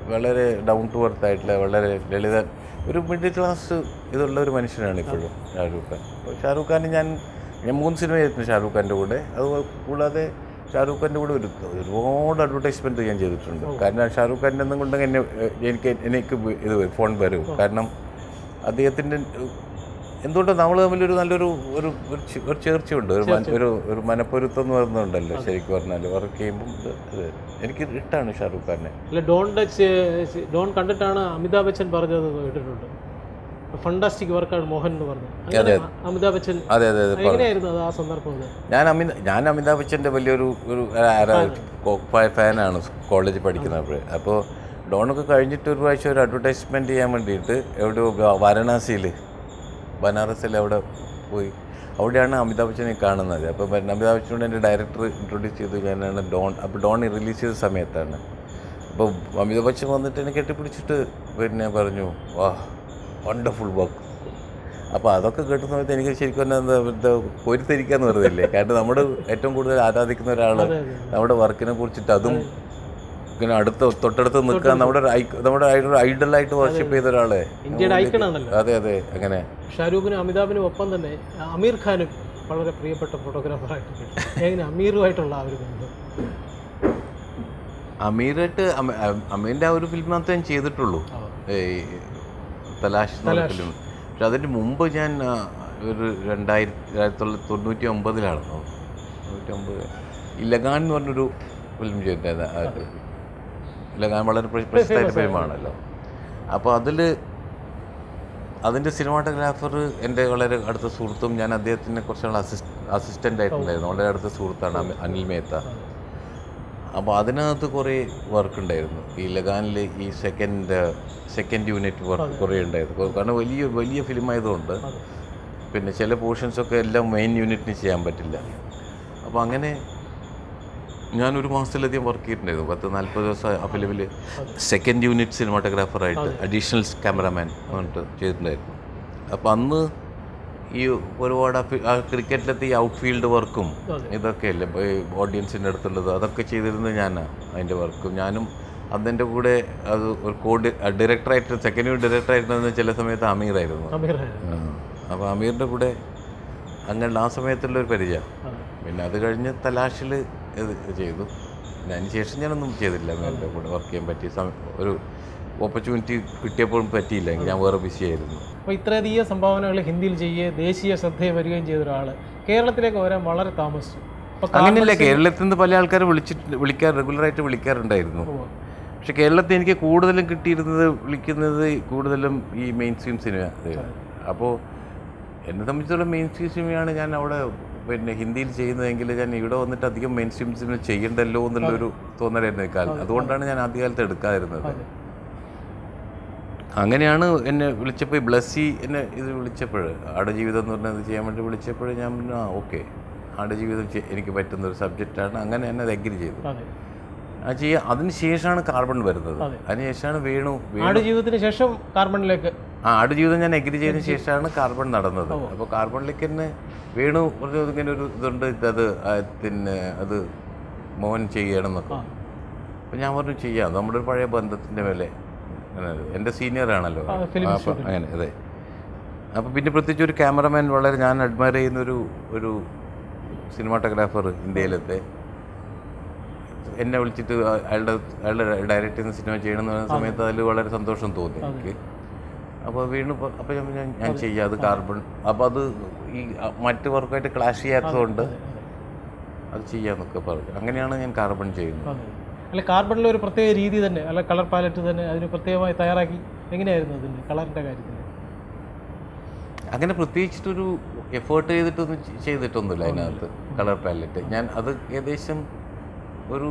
വളരെ ഡൗൺ ടു എർത്ത് ആയിട്ടുള്ള വളരെ ലളിത ഒരു മിഡിൽ ക്ലാസ് ഇതുള്ള ഒരു മനുഷ്യനാണ് ഇപ്പോഴും ഷാരൂഖ് ഖാൻ അപ്പോൾ ഷാരൂഖ് ഖാൻ ഞാൻ ഞാൻ മൂന്ന് സിനിമ ചെയ്തിട്ടുണ്ട് ഷാരൂഖ് ഖാൻ്റെ കൂടെ അത് കൂടാതെ ഷാരൂഖ് ഖാൻ്റെ കൂടെ ഒരു ഒരുപാട് അഡ്വർടൈസ്മെൻറ്റ് ഞാൻ ചെയ്തിട്ടുണ്ട് കാരണം ഷാരൂഖ് ഖാൻ്റെ ഒന്നും കൊണ്ടെങ്കിൽ എന്നെ ഏഹ്, എനിക്ക് എനിക്ക് ഇത് വരും, ഫോൺ വരും കാരണം അദ്ദേഹത്തിൻ്റെ എന്തുകൊണ്ടോ നമ്മൾ തമ്മിലൊരു നല്ലൊരു ഒരു ഒരു ചെ- ഒരു ചേർച്ചയുണ്ട് ഒരു മന- ഒരു ഒരു മനപ്പൊരുത്തം എന്ന് പറയുന്നുണ്ടല്ലോ ശരിക്കും പറഞ്ഞാൽ വർക്ക് ചെയ്യുമ്പം ഇത് ഇത് എനിക്ക് ഇഷ്ടമാണ് ഷാരൂഖ് ഖാനെ അല്ല ഡോൺ ടച്ച് ഡോൺ കണ്ടിട്ടാണ് അമിതാഭ് ബച്ചൻ പറഞ്ഞത് കേട്ടിട്ടുണ്ട് ഫണ്ടാസ്റ്റിക് വർക്കാണ് മോഹൻ എന്ന് പറഞ്ഞത് അങ്ങനെ അമിതാഭ് ബച്ചൻ അതെ അതെ അതെ എങ്ങനെയായിരുന്നു അത് ആ സന്ദർഭം അത്? ഞാൻ അമിത ഞാൻ അമിതാഭ് ബച്ചൻ്റെ വലിയൊരു ഒരു ഫാനാണ് കോളേജിൽ പഠിക്കുന്നപ്പോൾ അപ്പോൾ ഡോണൊക്കെ കഴിഞ്ഞിട്ട് ഒരു പ്രാവശ്യം ഒരു അഡ്വർടൈസ്മെൻറ്റ് ചെയ്യാൻ വേണ്ടിയിട്ട് എവിടെയോ വ- വാരണാസിയിൽ ബനാറസിൽ അവിടെ പോയി അവിടെയാണ് അമിതാഭ് ബച്ചനെ കാണുന്നത് അപ്പോൾ പിന്നെ അമിതാഭ് ബച്ചനോട് എൻ്റെ ഡയറക്ടർ ഇൻട്രൊഡ്യൂസ് ചെയ്തു ഞാനാണ് ഡോൺ അപ്പോൾ ഡോൺ റിലീസ് ചെയ്ത സമയത്താണ് അപ്പോൾ അമിതാഭ് ബച്ചൻ വന്നിട്ട് എന്നെ കെട്ടിപ്പിടിച്ചിട്ട് പിന്നെ പറഞ്ഞു വാ വണ്ടർഫുൾ വർക്ക് അപ്പോൾ അതൊക്കെ കേട്ടുന്ന സമയത്ത് എനിക്ക് ശരിക്കും പറഞ്ഞാൽ എന്താ എന്താ പൊരുത്തിരിക്കാന്ന് പറയുന്നില്ലേ കാരണം നമ്മുടെ ഏറ്റവും കൂടുതൽ ആരാധിക്കുന്ന ഒരാൾ അതെ, അതെ. നമ്മുടെ വർക്കിനെ കുറിച്ചിട്ട് അതും ഇങ്ങനെ അടുത്ത് തൊട്ടടുത്ത് നിൽക്കാൻ നമ്മുടെ ഒരു ഐ- നമ്മുടെ ഒരു ഐഡലായിട്ട് വർഷിപ്പ് ചെയ്ത ഒരാളെ ഇന്ത്യയുടെ ഐക്കണാണല്ലോ അതെ അതെ അങ്ങനെ ഷാരൂഖിനും അമിതാഭിനും ഒപ്പം തന്നെ അമീർ ഖാനും വളരെ പ്രിയപ്പെട്ട ഫോട്ടോഗ്രാഫറായിട്ടുണ്ട് എങ്ങനെ അമീറുമായിട്ടുള്ള ആ ഒരു ബന്ധം അമീറായിട്ട് അമ- അ- അമീറിൻ്റെ ആ ഒരു ഫിലിമിനകത്ത് ഞാൻ ചെയ്തിട്ടുള്ളൂ ആ. ഈ തലാഷ് എന്ന് പറഞ്ഞ ഫിലിം പക്ഷെ അതിന് മുമ്പ് ഞാൻ ആ, ഒരു രണ്ടായിരത്തി ആയിരത്തി തൊള്ളായിരത്തി തൊണ്ണൂറ്റി ഒമ്പതിലാണ് തൊണ്ണൂറ്റി ഒമ്പത് ഈ ലഗാൻ എന്ന് പറഞ്ഞൊരു ഫിലിം ചെയ്തിട്ടുണ്ടായിരുന്നു ആ, ലഗാൻ വളരെ പ്ര- പ്രശസ്തമായ ഫിലിമാണല്ലോ അപ്പോൾ അതിൽ അതിൻ്റെ സിനിമാട്ടോഗ്രാഫർ എൻ്റെ വളരെ അടുത്ത സുഹൃത്തും ഞാൻ അദ്ദേഹത്തിനെ കുറച്ചുനാൾ അസിസ്റ്റ് അസിസ്റ്റൻ്റ് ആയിട്ടുണ്ടായിരുന്നു വളരെ അടുത്ത സുഹൃത്താണ് അമി- അനിൽ മേത്ത അപ്പോൾ അതിനകത്ത് കുറേ വർക്ക് ഉണ്ടായിരുന്നു ഈ ലഗാനിൽ ഈ സെക്കൻഡ് സെക്കൻഡ് യൂണിറ്റ് വർക്ക് കുറേ ഉണ്ടായിരുന്നു കാരണം വലിയ വലിയ ഫിലിം ആയതുകൊണ്ട് അതെ. പിന്നെ ചില പോർഷൻസൊക്കെ എല്ലാം മെയിൻ യൂണിറ്റിന് ചെയ്യാൻ പറ്റില്ല അപ്പോൾ അങ്ങനെ ഞാനൊരു മാസത്തിലധികം വർക്ക് ചെയ്തിട്ടുണ്ടായിരുന്നു പത്ത് നാൽപ്പത് ദിവസം ആ ഫിലിമിൽ സെക്കൻഡ് യൂണിറ്റ് സിനിമാട്ടോഗ്രാഫറായിട്ട് അഡീഷണൽ ക്യാമറാമാൻ പറഞ്ഞിട്ട് ചെയ്തിട്ടുണ്ടായിരുന്നു അപ്പോൾ അന്ന് ഈ ഒരുപാട് ആ ഫി- ആ ക്രിക്കറ്റിലത്തെ ഈ ഔട്ട് ഫീൽഡ് വർക്കും അതെ. ഇതൊക്കെ അല്ലേ ഈ ഓഡിയൻസിൻ്റെ അടുത്തുള്ളത് അതൊക്കെ ചെയ്തിരുന്നത് ഞാനാണ് അതിൻ്റെ വർക്കും ഞാനും അതിൻ്റെ കൂടെ അത് ഒരു കോ ഡയറക്ടറായിട്ട് സെക്കൻഡ് യൂണിറ്റ് ഡയറക്ടറായിരുന്നത് ചില സമയത്ത് അമീറായിരുന്നു അമീർ അപ്പോൾ അമീറിൻ്റെ കൂടെ അങ്ങനെ ആ സമയത്തുള്ള ഒരു പരിചയം പിന്നെ അത് കഴിഞ്ഞ് തലാഷിൽ ഇത് ചെയ്തു പിന്നെ അതിന് ശേഷം ഞാനൊന്നും ചെയ്തില്ല അമീറിൻ്റെ കൂടെ വർക്ക് ചെയ്യാൻ പറ്റിയ സമയം ഒരു ഓപ്പർച്യൂണിറ്റി കിട്ടിയപ്പോഴും പറ്റിയില്ല ഞാൻ വേറെ ബിസി ആയിരുന്നു അപ്പോൾ ഇത്രയധികം സംഭാവനകൾ ഹിന്ദിയിൽ ചെയ്യുകയും ദേശീയ ശ്രദ്ധയെ വരികയും ചെയ്ത ഒരാൾ കേരളത്തിലേക്ക് വരാൻ വളരെ താമസിച്ചു അപ്പോൾ അങ്ങനെയല്ല കേരളത്തിൽ നിന്ന് പല ആൾക്കാർ വിളിച്ചിട്ട് വിളിക്കാൻ റെഗുലറായിട്ട് വിളിക്കാറുണ്ടായിരുന്നു പക്ഷെ കേരളത്തിൽ എനിക്ക് കൂടുതലും കിട്ടിയിരുന്നത് വിളിക്കുന്നത് കൂടുതലും ഈ മെയിൻ സ്ട്രീം സിനിമ അപ്പോൾ എന്നെ സംബന്ധിച്ചിടത്തോളം മെയിൻ സ്ട്രീം സിനിമയാണ് ഞാൻ അവിടെ പിന്നെ ഹിന്ദിയിൽ ചെയ്യുന്നതെങ്കിൽ ഞാൻ ഇവിടെ വന്നിട്ട് അധികം മെയിൻ സ്ട്രീം സിനിമ ചെയ്യണ്ടല്ലോ എന്നുള്ളൊരു തോന്നലായിരുന്നു ഈ കാലം അതുകൊണ്ടാണ് ഞാൻ ആദ്യകാലത്ത് എടുക്കാതിരുന്നത് അങ്ങനെയാണ് എന്നെ വിളിച്ചപ്പോൾ ഈ ബ്ലസ്സി എന്നെ ഇത് വിളിച്ചപ്പോൾ ആടുജീവിതം എന്ന് പറഞ്ഞത് ചെയ്യാൻ വേണ്ടി വിളിച്ചപ്പോൾ ഞാൻ പറഞ്ഞു, ആ ഓക്കെ ആടുജീവിതം ചെ- എനിക്ക് പറ്റുന്ന ഒരു സബ്ജക്റ്റാണ് അങ്ങനെ എന്നെ അത് അഗ്രി ചെയ്തു അതെ ആ ചെയ്യാൻ അതിന് ശേഷമാണ് കാർബൺ വരുന്നത് അതെ. അതിനുശേഷമാണ് വേണു വേ- ആട് ജീവിതത്തിന് ശേഷം കാർബണിലേക്ക് ആ ആടുജീവിതം ഞാൻ അഗ്രി ചെയ്തതിന് ശേഷമാണ് കാർബൺ നടന്നത് അപ്പോൾ കാർബണിലേക്ക് തന്നെ വേണു പറഞ്ഞു ഇങ്ങനെ ഒരു ഇതുണ്ട് ഇത് ആ, പിന്നെ അത് മോഹൻ ചെയ്യണമെന്നൊക്കെ ആ. അപ്പോൾ ഞാൻ പറഞ്ഞു ചെയ്യാം നമ്മുടെ ഒരു പഴയ ബന്ധത്തിൻ്റെ മേലെ അങ്ങനെ എൻ്റെ സീനിയർ ആണല്ലോ ആ, film അപ്പോൾ അങ്ങനെ അതെ അപ്പോൾ പിന്നെ പ്രത്യേകിച്ച് ഒരു ക്യാമറമാൻ വളരെ ഞാൻ അഡ്മയർ ചെയ്യുന്ന ഒരു ഒരു സിനിമാട്ടോഗ്രാഫർ ഇന്ത്യയിലത്തെ എന്നെ വിളിച്ചിട്ട് അ- അയാളുടെ അയാളുടെ ഡയറക്റ്റ് ചെയ്യുന്ന സിനിമ ചെയ്യണമെന്ന് പറയുന്ന സമയത്ത് അതിൽ വളരെ സന്തോഷം തോന്നി എനിക്ക് അപ്പോൾ വീണ്ടും പ- അപ്പോൾ ഞാൻ ഞാൻ ഞാൻ ചെയ്യാം അത് കാർബൺ അപ്പോൾ അത് ഈ അ, മറ്റ് വർക്കുമായിട്ട് ക്ലാഷ് ചെയ്യാത്തതുകൊണ്ട് അത് ചെയ്യാമെന്നൊക്കെ പറഞ്ഞു അങ്ങനെയാണ് ഞാൻ കാർബൺ ചെയ്യുന്നത് അതെ അല്ല കാർബണിലെ ഒരു പ്രത്യേക രീതി തന്നെ അല്ല കളർ പാലറ്റ് തന്നെ അതിന് പ്രത്യേകമായി തയ്യാറാക്കി എങ്ങനെയായിരുന്നു അതിൻ്റെ കളറിൻ്റെ കാര്യത്തിൽ അങ്ങനെ പ്രത്യേകിച്ചിട്ടൊരു എഫേർട്ട് ചെയ്തിട്ടൊന്നും ചെ- ചെയ്തിട്ടൊന്നുമില്ല അതിനകത്ത് കളർ പാലറ്റ് ഞാൻ അത് ഏകദേശം ഒരു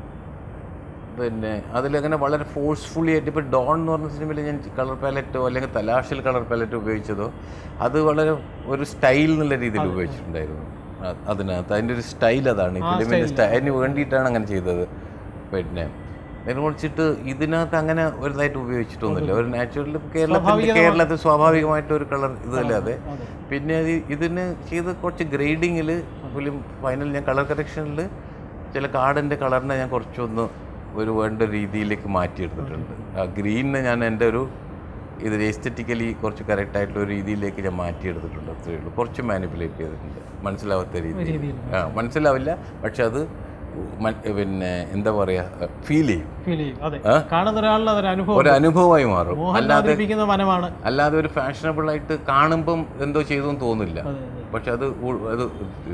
പിന്നെ അതിലങ്ങനെ വളരെ ഫോഴ്സ്ഫുള്ളി ആയിട്ട് ഇപ്പോൾ ഡോൺ എന്ന് പറഞ്ഞ സിനിമയിൽ ഞാൻ കളർ പാലറ്റോ അല്ലെങ്കിൽ തലാഷിൽ കളർ പാലറ്റോ ഉപയോഗിച്ചതോ അത് വളരെ ഒരു സ്റ്റൈൽ എന്നുള്ള രീതിയിൽ ഉപയോഗിച്ചിട്ടുണ്ടായിരുന്നു അ- അതിനകത്ത് അതിൻ്റെ ഒരു സ്റ്റൈൽ അതാണ് ഈ ഫിലിമിൻ്റെ സ്റ്റൈൽ അതിന് വേണ്ടിയിട്ടാണ് അങ്ങനെ ചെയ്തത് പിന്നെ നേരെ കുറിച്ചിട്ട് ഇതിനകത്ത് അങ്ങനെ ഒരു ഇതായിട്ട് ഉപയോഗിച്ചിട്ടൊന്നുമില്ല ഒരു നാച്ചുറൽ കേരളത്തിൽ കേരളത്തിൽ സ്വാഭാവികമായിട്ട് ഒരു കളർ ഇതല്ലാതെ അതെ പിന്നെ അത് ഇതിന് ചെയ്ത കുറച്ച് ഗ്രേഡിങ്ങിൽ ഫിലിം ഫൈനൽ ഞാൻ കളർ കറക്ഷനിൽ ചില കാർഡിൻ്റെ കളറിനെ ഞാൻ കുറച്ചൊന്ന് ഒരു വേണ്ട രീതിയിലേക്ക് മാറ്റിയെടുത്തിട്ടുണ്ട് ആ ഗ്രീനിനെ ഞാൻ എൻ്റെ ഒരു ഇത് എസ്തറ്റിക്കലി കുറച്ച് കറക്റ്റായിട്ടുള്ള ഒരു രീതിയിലേക്ക് ഞാൻ മാറ്റിയെടുത്തിട്ടുണ്ട് അത്രയേ ഉള്ളൂ കുറച്ച് മാനിപ്പുലേറ്റ് ചെയ്തിട്ടുണ്ട് മനസ്സിലാവാത്ത രീതിയിൽ രീതിയിൽ ആ മനസ്സിലാവില്ല പക്ഷെ അത് മ- പിന്നെ എന്താ പറയുക ഫീൽ ചെയ്യും ഫീൽ ചെയ്യും അതെ ആ? കാണുന്ന ഒരാളുടെ അതൊരു അനുഭവം ഒരു അനുഭവമായി മാറും മോഹൻ അല്ലാതെ അവതരിപ്പിക്കുന്ന വനമാണ് അല്ലാതെ ഒരു ഫാഷനബിൾ ആയിട്ട് കാണുമ്പം എന്തോ ചെയ്തു എന്ന് തോന്നില്ല അതെ അതെ പക്ഷെ അത് ഉ- അത്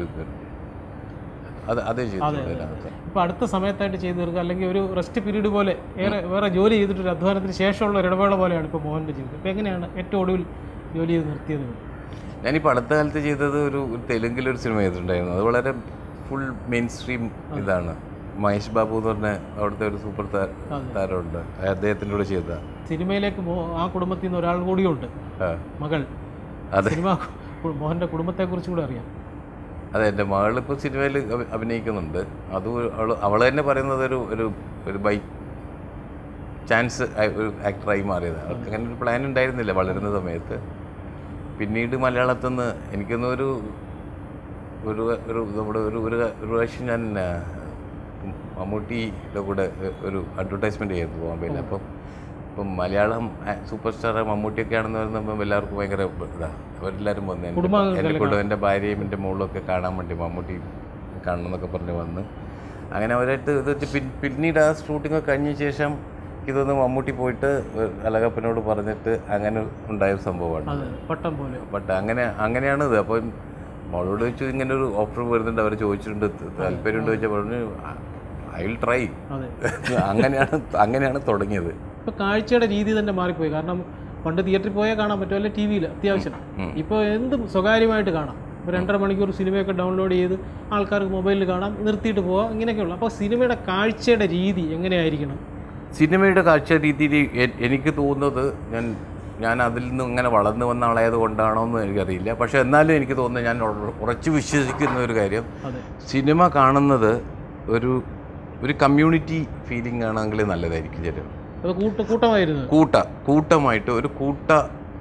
അത് അതേ ചെയ്തിട്ടുണ്ട് അതിനകത്ത് ഇപ്പൊ അടുത്ത സമയത്തായിട്ട് ചെയ്തു തീർക്കുക അല്ലെങ്കിൽ ഒരു റെസ്റ്റ് പീരീഡ് പോലെ ഏറെ വേറെ ജോലി ചെയ്തിട്ടൊരു അധ്വാനത്തിന് ശേഷമുള്ള ഒരു ഇടവേള പോലെയാണ് ഇപ്പോൾ മോഹൻ്റെ ജീവിതം ഇപ്പൊ എങ്ങനെയാണ് ഏറ്റവും ഒടുവിൽ ജോലി ചെയ്ത് നിർത്തിയത് ഞാനിപ്പോൾ അടുത്ത കാലത്ത് ചെയ്തത് ഒരു ഒരു തെലുങ്കിലൊരു സിനിമ ചെയ്തിട്ടുണ്ടായിരുന്നു അത് വളരെ ഫുൾ മെയിൻ സ്ട്രീം ഇതാണ് മഹേഷ് ബാബു എന്ന് പറഞ്ഞ അവിടുത്തെ ഒരു സൂപ്പർ താ- താരമുണ്ട് അദ്ദേഹത്തിൻ്റെ കൂടെ ചെയ്ത സിനിമയിലേക്ക് മോ ആ കുടുംബത്തിൽ നിന്ന് ഒരാൾ കൂടിയുണ്ട് ആ. മകൾ അതെ സിനിമ കു- മോഹൻ്റെ കുടുംബത്തെക്കുറിച്ചും കൂടെ അറിയാം അതെ എൻ്റെ മകളിപ്പോൾ സിനിമയിൽ അഭി- അഭിനയിക്കുന്നുണ്ട് അത് അവൾ അവൾ തന്നെ പറയുന്നത് ഒരു ഒരു ഒരു ബൈ ചാൻസ് ഒരു ആക്ടറായി മാറിയത് അവൾക്ക് അങ്ങനെ ഒരു പ്ലാൻ ഉണ്ടായിരുന്നില്ല വളരുന്ന സമയത്ത് പിന്നീട് മലയാളത്തിൽ നിന്ന് എനിക്കൊന്നും ഒരു ഒരു ഒരു നമ്മുടെ ഒരു ഒരു ഒരു പ്രാവശ്യം ഞാൻ ആ, മമ്മൂട്ടിയുടെ കൂടെ ഒരു അഡ്വർടൈസ്മെൻറ്റ് ചെയ്തു ബോംബെയിൽ അപ്പം ഇപ്പം മലയാളം സൂപ്പർ സ്റ്റാർ മമ്മൂട്ടിയൊക്കെ ആണെന്ന് പറയുമ്പോൾ എല്ലാവർക്കും ഭയങ്കര ഇതാണ് അവരെല്ലാവരും വന്നു എൻ്റെ എൻ്റെ കൂടെ എൻ്റെ ഭാര്യയും എൻ്റെ മോളും ഒക്കെ കാണാൻ വേണ്ടി മമ്മൂട്ടി കാണണം എന്നൊക്കെ പറഞ്ഞ് വന്ന് അങ്ങനെ അവരായിട്ട് ഇത് വെച്ച് പിൻ- പിന്നീട് ആ ഷൂട്ടിംഗ് കഴിഞ്ഞ ശേഷം ഇതൊന്ന് മമ്മൂട്ടി പോയിട്ട് അലകപ്പനോട് പറഞ്ഞിട്ട് അങ്ങനെ ഉണ്ടായ ഒരു സംഭവമാണ് അതെ പട്ടം പോലെ ബട്ട് അങ്ങനെ അങ്ങനെയാണ് ഇത് അപ്പം മോളോട് ചോദിച്ചു ഇങ്ങനെ ഒരു ഓഫർ വരുന്നുണ്ട് അവർ ചോദിച്ചിട്ടുണ്ട് താല്പര്യമുണ്ട് ചോദിച്ചാൽ പറഞ്ഞു ഐ വിൽ ട്രൈ അതെ അങ്ങനെയാണ് അങ്ങനെയാണ് തുടങ്ങിയത് ഇപ്പൊ കാഴ്ചയുടെ രീതി തന്നെ മാറിപ്പോയി കാരണം പണ്ട് തിയേറ്ററിൽ പോയാൽ കാണാൻ പറ്റും അല്ലെ ടി വിയിൽ അത്യാവശ്യം ഉം. ഇപ്പോൾ എന്തും സ്വകാര്യമായിട്ട് കാണാം ഒരു രണ്ടര മണിക്കൂർ സിനിമയൊക്കെ ഡൗൺലോഡ് ചെയ്ത് ആൾക്കാർക്ക് മൊബൈലിൽ കാണാം നിർത്തിയിട്ട് പോവാം ഇങ്ങനെയൊക്കെയുള്ള അപ്പോൾ സിനിമയുടെ കാഴ്ചയുടെ രീതി എങ്ങനെയായിരിക്കണം സിനിമയുടെ കാഴ്ച രീതിയിൽ എ- എനിക്ക് തോന്നുന്നത് ഞാൻ ഞാൻ അതിൽ നിന്ന് ഇങ്ങനെ വളർന്നു വന്ന ആളായത് കൊണ്ടാണോ എന്ന് എനിക്കറിയില്ല പക്ഷേ എന്നാലും എനിക്ക് തോന്നുന്നത് ഞാൻ ഉറ- ഉറച്ചു വിശ്വസിക്കുന്ന ഒരു കാര്യം അതെ സിനിമ കാണുന്നത് ഒരു ഒരു കമ്മ്യൂണിറ്റി ഫീലിംഗ് ആണെങ്കിൽ നല്ലതായിരിക്കും ചിലപ്പോൾ അത് കൂട്ട കൂട്ടമായിരുന്നു കൂട്ട കൂട്ടമായിട്ട് ഒരു കൂട്ട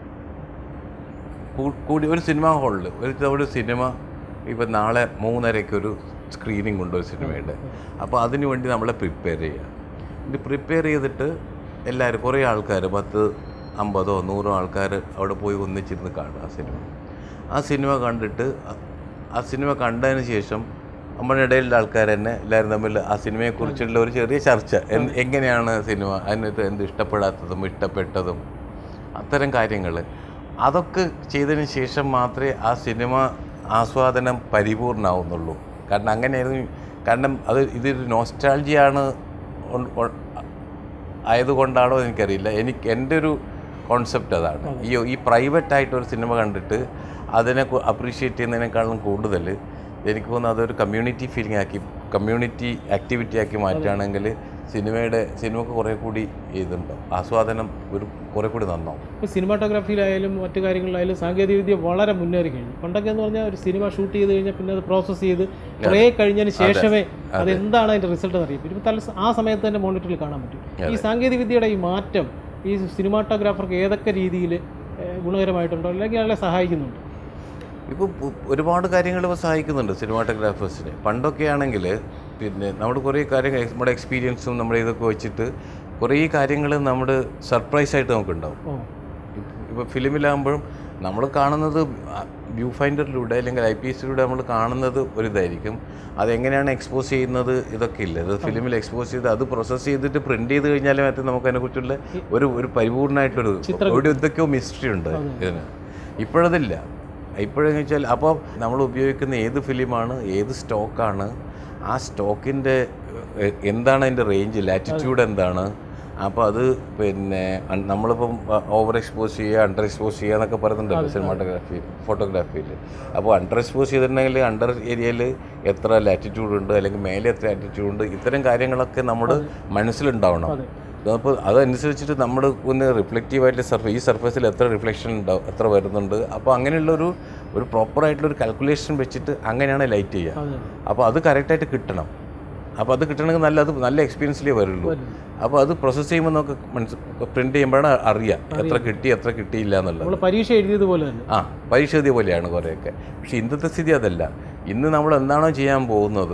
കൂ- കൂടി ഒരു സിനിമാ ഹാളിൽ ഒരു ഒരു സിനിമ ഇപ്പം നാളെ മൂന്നരയ്ക്ക് ഒരു സ്ക്രീനിങ് ഉണ്ട് ഒരു സിനിമയുടെ അപ്പോൾ അതിനു വേണ്ടി നമ്മളെ പ്രിപ്പയർ ചെയ്യുക ഇത് പ്രിപ്പയർ ചെയ്തിട്ട് എല്ലാവരും കുറേ ആൾക്കാർ പത്ത് അമ്പതോ നൂറോ ആൾക്കാർ അവിടെ പോയി ഒന്നിച്ചിരുന്ന് കാണുക ആ സിനിമ ആ സിനിമ കണ്ടിട്ട് ആ- ആ സിനിമ കണ്ടതിന് ശേഷം നമ്മുടെ ഇടയിലുള്ള ആൾക്കാർ തന്നെ എല്ലാവരും തമ്മിൽ ആ സിനിമയെക്കുറിച്ചുള്ള ഒരു ചെറിയ ചർച്ച എന്ത് എങ്ങനെയാണ് സിനിമ അതിനകത്ത് എന്ത് ഇഷ്ടപ്പെടാത്തതും ഇഷ്ടപ്പെട്ടതും അത്തരം കാര്യങ്ങൾ അതൊക്കെ ചെയ്തതിന് ശേഷം മാത്രമേ ആ സിനിമ ആസ്വാദനം പരിപൂർണമാവുന്നുള്ളൂ കാരണം അങ്ങനെയായിരുന്നു കാരണം അത് ഇതൊരു നോസ്റ്റാൾജിയാണ് ഉൺ- ഉൺ- ആയതുകൊണ്ടാണോ എനിക്കറിയില്ല എനിക്ക് എൻ്റെ ഒരു കോൺസെപ്റ്റ് അതാണ് ഈ ഈ പ്രൈവറ്റ് ആയിട്ട് ഒരു സിനിമ കണ്ടിട്ട് അതിനെ അപ്രീഷിയേറ്റ് ചെയ്യുന്നതിനേക്കാളും കൂടുതൽ എനിക്ക് തോന്നുന്നു അതൊരു കമ്മ്യൂണിറ്റി ഫീലിംഗ് ആക്കി കമ്മ്യൂണിറ്റി ആക്ടിവിറ്റി ആക്കി മാറ്റുകയാണെങ്കിൽ സിനിമയുടെ സിനിമക്ക് കുറേ കൂടി ഇതുണ്ടാവും ആസ്വാദനം ഒരു കുറേ കൂടി നന്നാവും ഇപ്പോൾ സിനിമാറ്റോഗ്രാഫിയിലായാലും മറ്റു കാര്യങ്ങളിലായാലും സാങ്കേതികവിദ്യ വളരെ മുന്നേറി കഴിഞ്ഞു പണ്ടൊക്കെ എന്ന് പറഞ്ഞാൽ ഒരു സിനിമ ഷൂട്ട് ചെയ്ത് കഴിഞ്ഞാൽ പിന്നെ അത് പ്രോസസ്സ് ചെയ്ത് കുറേ കഴിഞ്ഞതിന് ശേഷമേ അത് എന്താണ് അതിൻ്റെ റിസൾട്ട് അറിയും ഇപ്പോൾ തല ആ സമയത്ത് തന്നെ മോണിറ്ററിൽ കാണാൻ പറ്റും ഈ സാങ്കേതികവിദ്യയുടെ ഈ മാറ്റം ഈ സിനിമാറ്റോഗ്രാഫർക്ക് ഏതൊക്കെ രീതിയിൽ ഗുണകരമായിട്ടുണ്ടോ അല്ലെങ്കിൽ അയാളെ സഹായിക്കുന്നുണ്ട് ഇപ്പോൾ ഒരുപാട് കാര്യങ്ങൾ ഇപ്പോൾ സഹായിക്കുന്നുണ്ട് സിനിമാറ്റോഗ്രാഫേഴ്സിന് പണ്ടൊക്കെ ആണെങ്കിൽ പിന്നെ നമ്മുടെ കുറേ കാര്യങ്ങൾ നമ്മുടെ എക്സ്പീരിയൻസും നമ്മുടെ ഇതൊക്കെ വെച്ചിട്ട് കുറേ കാര്യങ്ങൾ നമ്മുടെ സർപ്രൈസ് ആയിട്ട് നമുക്കുണ്ടാവും ഓ ഇപ്പോൾ ഫിലിമിലാകുമ്പോഴും നമ്മൾ കാണുന്നത് വ്യൂ ഫൈൻഡറിലൂടെ അല്ലെങ്കിൽ ഐ പി എസിലൂടെ നമ്മൾ കാണുന്നത് ഒരിതായിരിക്കും അതെങ്ങനെയാണ് എക്സ്പോസ് ചെയ്യുന്നത് ഇതൊക്കെ ഇല്ല അത് ഫിലിമിൽ എക്സ്പോസ് ചെയ്ത് അത് പ്രോസസ്സ് ചെയ്തിട്ട് പ്രിന്റ് ചെയ്ത് കഴിഞ്ഞാൽ മാത്രമേ നമുക്ക് അതിനെക്കുറിച്ചുള്ള ഒരു ഒരു പരിപൂർണമായിട്ടൊരു ഒരു എന്തൊക്കെയോ മിസ്റ്ററി ഉണ്ട് ഇതിന് ഇപ്പോഴതില്ല ഇപ്പോഴെന്ന് വെച്ചാൽ അപ്പോൾ നമ്മൾ ഉപയോഗിക്കുന്ന ഏത് ഫിലിമാണ് ഏത് സ്റ്റോക്കാണ് ആ സ്റ്റോക്കിൻ്റെ എന്താണ് അതിൻ്റെ റേഞ്ച് ലാറ്റിറ്റ്യൂഡ് എന്താണ് അപ്പോൾ അത് പിന്നെ അൺ- നമ്മളിപ്പം ഓവർ എക്സ്പോസ് ചെയ്യുക അണ്ടർ എക്സ്പോസ് ചെയ്യുക എന്നൊക്കെ പറയുന്നുണ്ടല്ലോ സിനിമാറ്റോഗ്രാഫി ഫോട്ടോഗ്രാഫിയിൽ അപ്പോൾ അണ്ടർ എക്സ്പോസ് ചെയ്തിട്ടുണ്ടെങ്കിൽ അണ്ടർ ഏരിയയിൽ എത്ര ലാറ്റിറ്റ്യൂഡ് ഉണ്ട് അല്ലെങ്കിൽ മേലെ എത്ര ലാറ്റിറ്റ്യൂഡ് ഉണ്ട് ഇത്തരം കാര്യങ്ങളൊക്കെ നമ്മൾ മനസ്സിലുണ്ടാവണം അതെ അപ്പോൾ അതനുസരിച്ചിട്ട് നമ്മൾ ഒന്ന് റിഫ്ലക്റ്റീവായിട്ട് സർഫേ ഈ സർഫേസിൽ എത്ര റിഫ്ലക്ഷൻ ഉണ്ടാവും എത്ര വരുന്നുണ്ട് അപ്പോൾ അങ്ങനെയുള്ളൊരു ഒരു പ്രോപ്പറായിട്ടുള്ളൊരു കാൽക്കുലേഷൻ വെച്ചിട്ട് അങ്ങനെയാണ് ലൈറ്റ് ചെയ്യുക അതെ അപ്പോൾ അത് കറക്റ്റായിട്ട് കിട്ടണം അപ്പോൾ അത് കിട്ടണമെങ്കിൽ നല്ല അത് നല്ല എക്സ്പീരിയൻസിലേ വരുള്ളൂ അപ്പോൾ അത് പ്രോസസ്സ് ചെയ്യുമ്പോൾ നമുക്ക് മനസ്സ് പ്രിൻറ്റ് ചെയ്യുമ്പോഴാണ് അറിയാം എത്ര കിട്ടി എത്ര കിട്ടിയില്ല എന്നുള്ളത് നമ്മൾ പരീക്ഷ എഴുതിയതുപോലെ തന്നെ ആ പരീക്ഷ എഴുതിയ പോലെയാണ് കുറേയൊക്കെ പക്ഷേ ഇന്നത്തെ സ്ഥിതി അതല്ല ഇന്ന് നമ്മൾ എന്താണോ ചെയ്യാൻ പോകുന്നത്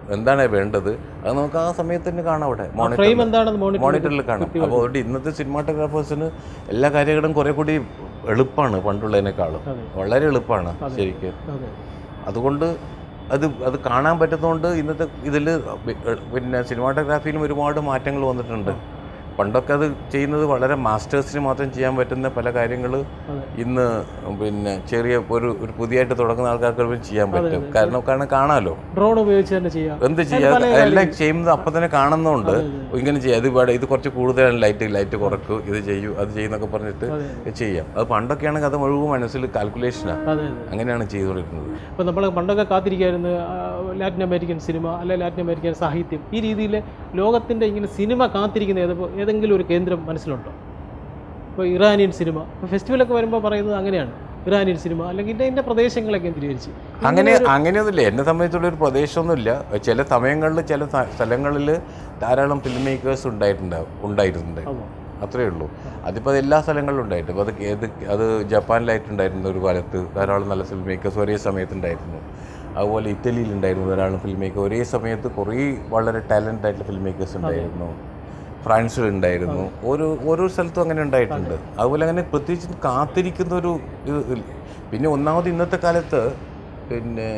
എന്താണ് വേണ്ടത് അത് നമുക്ക് ആ സമയത്ത് തന്നെ കാണാം അവിടെ മോണിറ്റർ ഫ്രെയിം എന്താണെന്ന് മോണിറ്റർ മോണിറ്ററിൽ കാണാം അപ്പോൾ അതുകൊണ്ട് ഇന്നത്തെ സിനിമാറ്റോഗ്രാഫേഴ്സിന് എല്ലാ കാര്യങ്ങളും കുറെ കൂടി എളുപ്പമാണ് പണ്ടുള്ളതിനേക്കാളും അതെ. വളരെ എളുപ്പമാണ് ശരിക്കും അതെ അതുകൊണ്ട് അത് അത് കാണാൻ പറ്റുന്നതുകൊണ്ട് ഇന്നത്തെ ഇതിൽ പിന്നെ സിനിമാറ്റോഗ്രാഫിയിലും ഒരുപാട് മാറ്റങ്ങൾ വന്നിട്ടുണ്ട് പണ്ടൊക്കെ അത് ചെയ്യുന്നത് വളരെ മാസ്റ്റേഴ്സിന് മാത്രം ചെയ്യാൻ പറ്റുന്ന പല കാര്യങ്ങൾ അതെ. ഇന്ന് പിന്നെ ചെറിയ ഒരു ഒരു പുതിയതായിട്ട് തുടങ്ങുന്ന ആൾക്കാർക്ക് പോലും ചെയ്യാൻ പറ്റും കാരണം കാരണം കാണാമല്ലോ ഡ്രോൺ ഉപയോഗിച്ച് തന്നെ ചെയ്യാം എന്ത് ചെയ്യാം എല്ലാം ചെയ്യുന്നത് അപ്പം തന്നെ കാണുന്നതുകൊണ്ട് ഇങ്ങനെ ചെയ്യാം ഇത് ഇവിടെ ഇത് കുറച്ച് കൂടുതലാണ് ലൈറ്റ് ലൈറ്റ് കുറക്കൂ ഇത് ചെയ്യൂ അത് ചെയ്യുന്നൊക്കെ പറഞ്ഞിട്ട് അതെ. ചെയ്യാം അത് പണ്ടൊക്കെയാണെങ്കിൽ അത് മുഴുവൻ മനസ്സിൽ കാൽക്കുലേഷനാണ് അതെ അതെ അങ്ങനെയാണ് ചെയ്തുകൊണ്ടിരുന്നത് ഇപ്പോൾ നമ്മൾ പണ്ടൊക്കെ കാത്തിരിക്കായിരുന്നു ആ, ലാറ്റിൻ അമേരിക്കൻ സിനിമ അല്ലെ ലാറ്റിൻ അമേരിക്കൻ സാഹിത്യം ഈ രീതിയിൽ ലോകത്തിൻ്റെ ഇങ്ങനെ സിനിമ കാത്തിരിക്കുന്ന ഏത് ഏതെങ്കിലും ഒരു കേന്ദ്രം മനസ്സിലുണ്ടോ ഇപ്പോൾ ഇറാനിയൻ സിനിമ ഇപ്പോൾ ഫെസ്റ്റിവലൊക്കെ വരുമ്പോൾ പറയുന്നത് അങ്ങനെയാണ് ഇറാനിയൻ സിനിമ അല്ലെങ്കിൽ ഇന്ന ഇന്ന പ്രദേശങ്ങളെ കേന്ദ്രീകരിച്ച് അങ്ങനെ അങ്ങനെയൊന്നുമില്ല എന്നെ സംബന്ധിച്ചുള്ള ഒരു പ്രദേശമൊന്നുമില്ല ചില സമയങ്ങളിൽ ചില സ്ഥ- സ്ഥലങ്ങളിൽ ധാരാളം ഫിലിം മേക്കേഴ്സ് ഉണ്ടായിട്ടുണ്ടാവും ഉണ്ടായിട്ടുണ്ട് ആണോ? അത്രേ ഉള്ളൂ അതിപ്പോൾ അത് എല്ലാ സ്ഥലങ്ങളിലും ഉണ്ടായിട്ട് ഇപ്പോൾ അത് ഏത് അത് ജപ്പാനിലായിട്ടുണ്ടായിരുന്നു ഒരു കാലത്ത് ധാരാളം നല്ല ഫിലിം മേക്കേഴ്സ് ഒരേ സമയത്തുണ്ടായിരുന്നു അതുപോലെ ഇറ്റലിയിലുണ്ടായിരുന്നു ധാരാളം ഫിലിം മേക്കർ ഒരേ സമയത്ത് കുറേ വളരെ ടാലൻ്റ് ആയിട്ടുള്ള ഫിലിം മേക്കേഴ്സ് ഉണ്ടായിരുന്നു ഫ്രാൻസിലുണ്ടായിരുന്നു ഓരോ ഓരോ സ്ഥലത്തും അങ്ങനെ ഉണ്ടായിട്ടുണ്ട് അതുപോലെ അങ്ങനെ പ്രത്യേകിച്ച് കാത്തിരിക്കുന്ന ഒരു ഇത് ഇല്ല. പിന്നെ ഒന്നാമത് ഇന്നത്തെ കാലത്ത് പിന്നെ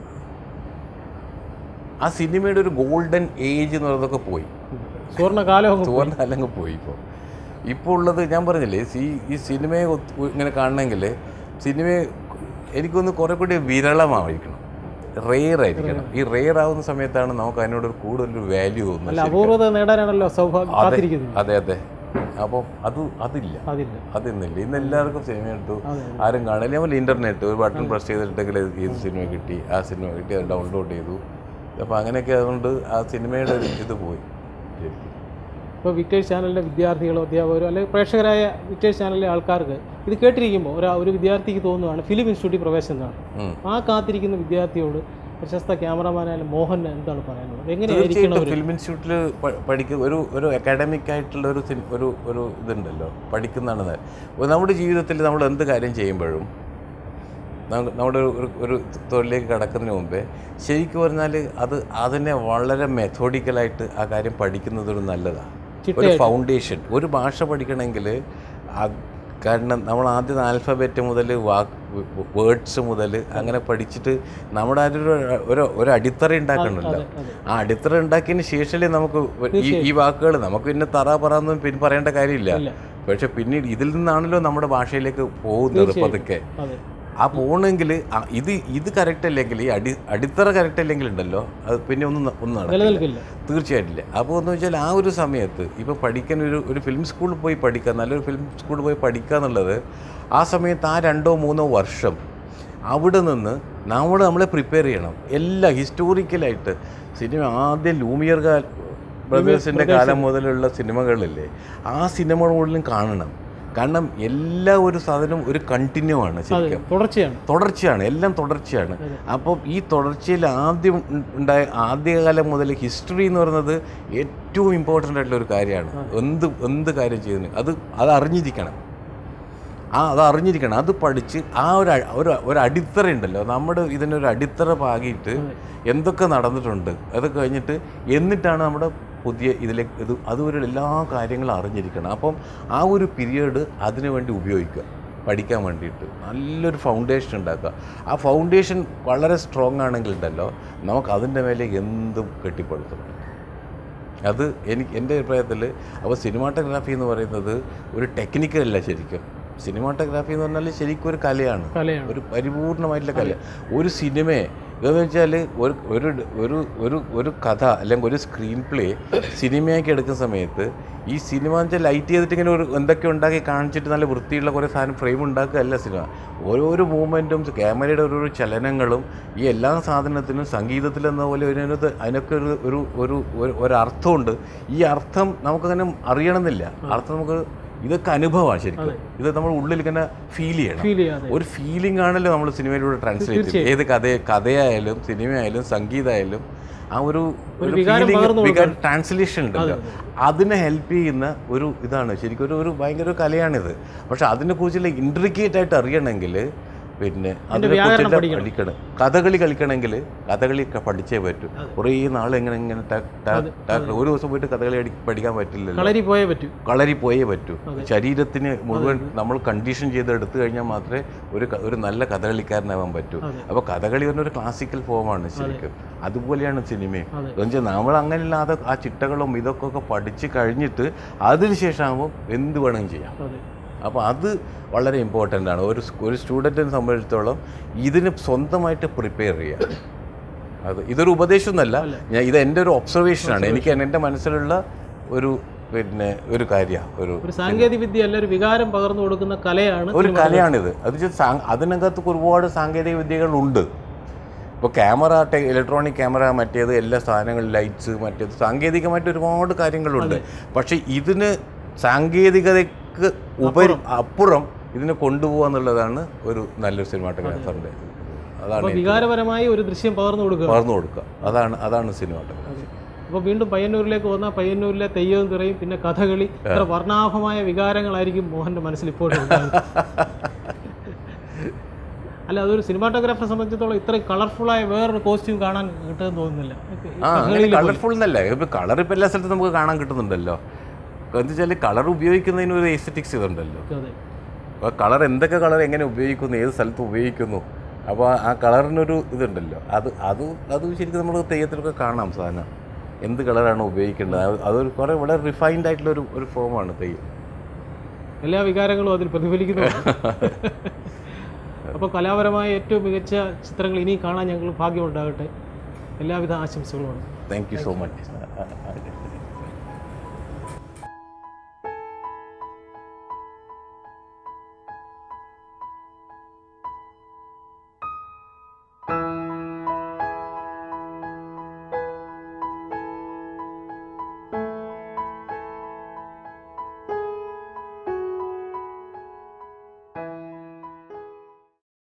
ആ സിനിമയുടെ ഒരു ഗോൾഡൻ ഏജ് എന്ന് പറയുന്നതൊക്കെ പോയി സുവർണ്ണകാലം അങ്ങ് സുവർണ്ണ അല്ലെങ്കിൽ പോയി ഇപ്പോൾ ഇപ്പോൾ ഉള്ളത് ഞാൻ പറഞ്ഞില്ലേ ഈ ഈ സിനിമയെ ഒത്ത് ഇങ്ങനെ കാണണമെങ്കിൽ സിനിമയെ എനിക്കൊന്ന് കുറേ കൂടി വിരളമായിരിക്കണം റെയർ ആയിരിക്കണം ഈ റെയർ ആവുന്ന സമയത്താണ് നമുക്ക് അതിനോട് ഒരു കൂടുതലൊരു വാല്യൂ അല്ല തോന്നുന്നത് അപൂർവത നേടാനാണല്ലോ സൗഭാഗ്യം കാത്തിരിക്കുന്നത് അതെ അതെ അപ്പോൾ അത് അതില്ല അതില്ല അതിന്നില്ല ഇന്ന് എല്ലാവർക്കും സിനിമ എടുത്തു അതെ ആരും കാണില്ല നമ്മൾ ഇൻ്റർനെറ്റ് ഒരു ബട്ടൺ പ്രസ് ചെയ്തിട്ടുണ്ടെങ്കിൽ ഏത് സിനിമ കിട്ടി ആ സിനിമ കിട്ടി അത് ഡൗൺലോഡ് ചെയ്തു അപ്പോൾ അങ്ങനെയൊക്കെ അതുകൊണ്ട് ആ സിനിമയുടെ ഒരു ഇത് പോയി ശരിക്കും ഇപ്പോൾ വിക്ടേഴ്സ് ചാനലിൻ്റെ വിദ്യാർത്ഥികളോ അധ്യാപകരോ അല്ലെങ്കിൽ പ്രേക്ഷകരായ വിക്ടേഴ്സ് ചാനലിലെ ആൾക്കാർക്ക് ഇത് കേട്ടിരിക്കുമ്പോൾ ഒരു ഒരു വിദ്യാർത്ഥിക്ക് തോന്നുകയാണ് ഫിലിം ഇൻസ്റ്റിറ്റ്യൂട്ടിൽ പ്രവേശനമാണ് ഉം. ആ കാത്തിരിക്കുന്ന വിദ്യാർത്ഥിയോട് പ്രശസ്ത ക്യാമറമാനായ മോഹൻ എന്താണ് പറയാനുള്ളത് എങ്ങനെയായിരിക്കണം തീർച്ചയായിട്ടും ഫിലിം ഇൻസ്റ്റിറ്റ്യൂട്ടിൽ പഠിക്കുന്ന ഒരു ഒരു അക്കാഡമിക് ആയിട്ടുള്ള ഒരു സിനി- ഒരു ഒരു ഇതുണ്ടല്ലോ പഠിക്കുന്നതാണ് അത്. ഒരു നമ്മുടെ ജീവിതത്തിൽ നമ്മൾ എന്ത് കാര്യം ചെയ്യുമ്പോഴും നമുക്ക് നമ്മുടെ ഒരു- ഒരു ഒരു തൊഴിലേക്ക് കടക്കുന്നതിന് മുമ്പേ ശരിക്കും പറഞ്ഞാൽ അത് അതിനെ വളരെ മെത്തോഡിക്കലായിട്ട് ആ കാര്യം പഠിക്കുന്നത് ഒരു നല്ലതാണ് ഒരു ഫൗണ്ടേഷൻ ഒരു ഭാഷ പഠിക്കണമെങ്കിൽ കാരണം നമ്മൾ ആദ്യം ആൽഫബറ്റ് മുതൽ വാക്ക് വേർഡ്സ് മുതൽ അങ്ങനെ പഠിച്ചിട്ട് നമ്മുടെ ആ ഒരു ഒരു ഒരു അടിത്തറ ഉണ്ടാക്കണമല്ലോ അതെ ആ അടിത്തറ ഉണ്ടാക്കിയതിന് ശേഷമല്ലേ നമുക്ക് ഈ ഈ വാക്കുകൾ നമുക്ക് പിന്നെ തറ പറന്ന് പിന്നെ പറയേണ്ട കാര്യമില്ല ഇല്ല. പക്ഷെ പിന്നീട് ഇതിൽ നിന്നാണല്ലോ നമ്മുടെ ഭാഷയിലേക്ക് പോകുന്നത് പതുക്കെ അതെ ആ പോകണമെങ്കിൽ ഇത് ഇത് കറക്റ്റ് അല്ലെങ്കിൽ ഈ അടി അടിത്തറ കറക്റ്റ് അല്ലെങ്കിൽ ഉണ്ടല്ലോ അത് പിന്നെ ഒന്നും ന- ഒന്നും നടക്കില്ല നിലനിൽക്കില്ല തീർച്ചയായിട്ടില്ല അപ്പോൾ എന്ന് വെച്ചാൽ ആ ഒരു സമയത്ത് ഇപ്പോൾ പഠിക്കാൻ ഒരു ഒരു ഫിലിം സ്കൂളിൽ പോയി പഠിക്കുക നല്ലൊരു ഫിലിം സ്കൂളിൽ പോയി പഠിക്കുക എന്നുള്ളത് ആ സമയത്ത് ആ രണ്ടോ മൂന്നോ വർഷം അവിടെ നിന്ന് നമ്മൾ നമ്മളെ പ്രിപ്പയർ ചെയ്യണം എല്ലാ ഹിസ്റ്റോറിക്കലായിട്ട് സിനിമ ആദ്യം ലൂമിയർ കാൽ ബ്രദേഴ്സിൻ്റെ കാലം മുതലുള്ള സിനിമകളില്ലേ ആ സിനിമ മുഴുവൻ കാണണം കാരണം എല്ലാ ഒരു സാധനവും ഒരു കണ്ടിന്യൂ ആണ് ശരിക്കും തുടർച്ചയാണ് തുടർച്ചയാണ് എല്ലാം തുടർച്ചയാണ് അപ്പം ഈ തുടർച്ചയിൽ ആദ്യം ഉ- ഉണ്ടായ ആദ്യകാലം മുതൽ ഹിസ്റ്ററി എന്ന് പറയുന്നത് ഏറ്റവും ഇമ്പോർട്ടൻ്റ് ആയിട്ടുള്ള ഒരു കാര്യമാണ് എന്ത് എന്ത് കാര്യം ചെയ്യുന്നത് അത് അത് അറിഞ്ഞിരിക്കണം ആ അത് അറിഞ്ഞിരിക്കണം അത് പഠിച്ച് ആ ഒരു അ- ഒരു ഒരു അടിത്തറ ഉണ്ടല്ലോ നമ്മുടെ ഇതിനൊരു അടിത്തറ പാകിയിട്ട് എന്തൊക്കെ നടന്നിട്ടുണ്ട് അത് കഴിഞ്ഞിട്ട് എന്നിട്ടാണ് നമ്മുടെ പുതിയ ഇതിലേക്ക് ഇത് അതുവരെ എല്ലാ കാര്യങ്ങളും അറിഞ്ഞിരിക്കണം അപ്പം ആ ഒരു പീരിയഡ് അതിനു വേണ്ടി ഉപയോഗിക്കുക പഠിക്കാൻ വേണ്ടിയിട്ട് നല്ലൊരു ഫൗണ്ടേഷൻ ഉണ്ടാക്കുക ആ ഫൗണ്ടേഷൻ വളരെ സ്ട്രോങ് ആണെങ്കിൽ ഉണ്ടല്ലോ നമുക്ക് അതിൻ്റെ മേലെ എന്തും കെട്ടിപ്പടുത്തും അത് എനിക്ക് എൻ്റെ അഭിപ്രായത്തിൽ അപ്പോൾ സിനിമാട്ടോഗ്രാഫി എന്ന് പറയുന്നത് ഒരു ടെക്നിക്കൽ അല്ല ശരിക്കും സിനിമാട്ടോഗ്രാഫി എന്ന് പറഞ്ഞാൽ ശരിക്കും ഒരു കലയാണ് കലയാണ് ഒരു പരിപൂർണമായിട്ടുള്ള കല ഒരു സിനിമയെ ഇതെന്ന് വെച്ചാൽ ഒരു ഒരു ഒരു ഒരു ഒരു കഥ അല്ലെങ്കിൽ ഒരു സ്ക്രീൻ പ്ലേ സിനിമയാക്കി എടുക്കുന്ന സമയത്ത് ഈ സിനിമ എന്ന് വെച്ചാൽ ലൈറ്റ് ചെയ്തിട്ട് ഇങ്ങനെ ഒരു എന്തൊക്കെ ഉണ്ടാക്കി കാണിച്ചിട്ട് നല്ല വൃത്തിയുള്ള കുറേ സാധനം ഫ്രെയിം ഉണ്ടാക്കുകയല്ല സിനിമ ഓരോരോ മൂവ്മെൻറ്റും ക്യാമറയുടെ ഓരോരോ ചലനങ്ങളും ഈ എല്ലാ സാധനത്തിനും സംഗീതത്തിലെന്ന പോലെ അതിനകത്ത് അതിനൊക്കെ ഒരു ഒരു ഒരു ഒരു- ഒരർത്ഥമുണ്ട് ഈ അർത്ഥം നമുക്കങ്ങനെ അറിയണമെന്നില്ല അർത്ഥം നമുക്ക് ഇതൊക്കെ അനുഭവമാണ് ശരിക്കും ഇത് നമ്മൾ ഉള്ളിൽ ഇങ്ങനെ ഫീൽ ചെയ്യണം ഫീൽ ചെയ്യാതെ ഒരു ഫീലിംഗ് ആണല്ലോ നമ്മൾ സിനിമയിലൂടെ ട്രാൻസ്ലേറ്റ് ചെയ്യുന്നത് ഏത് കഥ കഥയായാലും സിനിമയായാലും സംഗീതമായാലും ആ ഒരു ഒരു വികാരം ഫീലിംഗ് പകർന്നു വികാരം ട്രാൻസ്ലേഷൻ ഉണ്ടല്ലോ അതിനെ ഹെൽപ്പ് ചെയ്യുന്ന ഒരു ഇതാണ് ശരിക്കും ഒരു ഒരു ഭയങ്കര ഒരു കലയാണിത് പക്ഷെ അതിനെക്കുറിച്ചുള്ള ഇൻട്രിക്കേറ്റ് ആയിട്ട് അറിയണമെങ്കിൽ പിന്നെ അതിന്റെ അതിനെ വ്യാകരണം കുറിച്ചെല്ലാം പഠിക്കണം. പഠിക്കണം കഥകളി കളിക്കണമെങ്കിൽ കഥകളി ഒക്കെ പഠിച്ചേ പറ്റൂ കുറേ നാൾ എങ്ങനെ ഇങ്ങനെ ടാ- ടാ- ടാ- ഒരു ദിവസം പോയിട്ട് കഥകളി അടി- പഠിക്കാൻ പറ്റില്ലല്ലോ കളരി പോയേ പറ്റൂ കളരി പോയേ പറ്റൂ ശരീരത്തിന് മുഴുവൻ നമ്മൾ കണ്ടീഷൻ ചെയ്ത് എടുത്തു കഴിഞ്ഞാൽ മാത്രമേ ഒരു ക- ഒരു നല്ല കഥകളിക്കാരനാവാൻ പറ്റൂ അതെ. അപ്പോൾ കഥകളി പറഞ്ഞൊരു ക്ലാസിക്കൽ ഫോമാണ് ശരിക്കും അതുപോലെയാണ് സിനിമയും അതെ. എന്ന് വെച്ചാൽ നമ്മൾ അങ്ങനെയില്ലാതെ ആ ചിട്ടകളും ഇതൊക്കെ ഒക്കെ പഠിച്ച് കഴിഞ്ഞിട്ട് അതിനുശേഷം ആകുമ്പോൾ എന്ത് വേണമെങ്കിലും ചെയ്യാം അതെ അപ്പോൾ അത് വളരെ ഇമ്പോർട്ടൻ്റ് ആണ് ഒരു സ്- ഒരു സ്റ്റുഡൻറ്റിനെ സംബന്ധിച്ചിടത്തോളം ഇതിന് സ്വന്തമായിട്ട് പ്രിപ്പയർ ചെയ്യുക അത് ഇതൊരു ഉപദേശമൊന്നുമല്ല ഞാൻ ഇത് എൻ്റെ ഒരു ഒബ്സർവേഷനാണ് എനിക്ക് എൻ്റെ മനസ്സിലുള്ള ഒരു പിന്നെ ഒരു കാര്യമാണ് ഒരു ഒരു സാങ്കേതിക വിദ്യ അല്ല ഒരു വികാരം പകർന്നു കൊടുക്കുന്ന കലയാണ് ഒരു കലയാണിത് അത് വെച്ചാൽ സാ- അതിനകത്ത് ഒരുപാട് സാങ്കേതിക വിദ്യകളുണ്ട് ഇപ്പോൾ ക്യാമറ ടെ ഇലക്ട്രോണിക് ക്യാമറ മറ്റേത് എല്ലാ സാധനങ്ങളും ലൈറ്റ്സ് മറ്റേത് സാങ്കേതികമായിട്ട് ഒരുപാട് കാര്യങ്ങളുണ്ട് പക്ഷേ ഇതിന് സാങ്കേതികതയ്ക്ക് ഉപരി അപ്പുറം ഇതിനെ കൊണ്ടുപോകുക എന്നുള്ളതാണ് ഒരു നല്ലൊരു സിനിമാട്ടോഗ്രാഫറിൻ്റെ അതാണ് അപ്പൊ വികാരപരമായി ഒരു ദൃശ്യം പകർന്നു കൊടുക്കുക പകർന്നു കൊടുക്കുക അതാണ് അതാണ് സിനിമാട്ടോഗ്രാഫി അപ്പോൾ വീണ്ടും പയ്യന്നൂരിലേക്ക് വന്നാൽ പയ്യന്നൂരിലെ തെയ്യവും തിറയും പിന്നെ കഥകളി ഇത്ര വർണ്ണാഭമായ വികാരങ്ങളായിരിക്കും മോഹൻ്റെ മനസ്സിൽ ഇപ്പോഴും ഉണ്ടാകുന്നത് അല്ല അതൊരു സിനിമാറ്റോഗ്രാഫറെ സംബന്ധിച്ചിടത്തോളം ഇത്രയും കളർഫുള്ളായ വേറൊരു കോസ്റ്റ്യൂം കാണാൻ കിട്ടുമെന്ന് തോന്നുന്നില്ല ആ അങ്ങനെ കളർഫുൾ എന്നല്ല ഇപ്പം കളർ ഇപ്പം എല്ലാ സ്ഥലത്തും നമുക്ക് കാണാൻ കിട്ടുന്നുണ്ടല്ലോ എന്താ വെച്ചാൽ കളർ ഉപയോഗിക്കുന്നതിന് ഒരു എസ്തറ്റിക്സ് ഇതുണ്ടല്ലോ അതെ അപ്പോൾ കളർ എന്തൊക്കെ കളർ എങ്ങനെ ഉപയോഗിക്കുന്നു ഏത് സ്ഥലത്ത് ഉപയോഗിക്കുന്നു അപ്പോൾ ആ കളറിനൊരു ഇതുണ്ടല്ലോ അത് അത് അത് ശരിക്കും നമ്മൾ തെയ്യത്തിലൊക്കെ കാണാം സാധനം എന്ത് കളറാണ് ഉപയോഗിക്കേണ്ടത് അത് അതൊരു കുറേ വളരെ റിഫൈൻഡ് ആയിട്ടുള്ള ഒരു ഒരു ഫോമാണ് തെയ്യം എല്ലാ വികാരങ്ങളും അതിൽ പ്രതിഫലിക്കുന്നു അപ്പോൾ കലാപരമായ ഏറ്റവും മികച്ച ചിത്രങ്ങൾ ഇനി കാണാൻ ഞങ്ങൾ ഭാഗ്യമുണ്ടാകട്ടെ എല്ലാവിധ ആശംസകളുമാണ് താങ്ക് യു സോ മച്ച്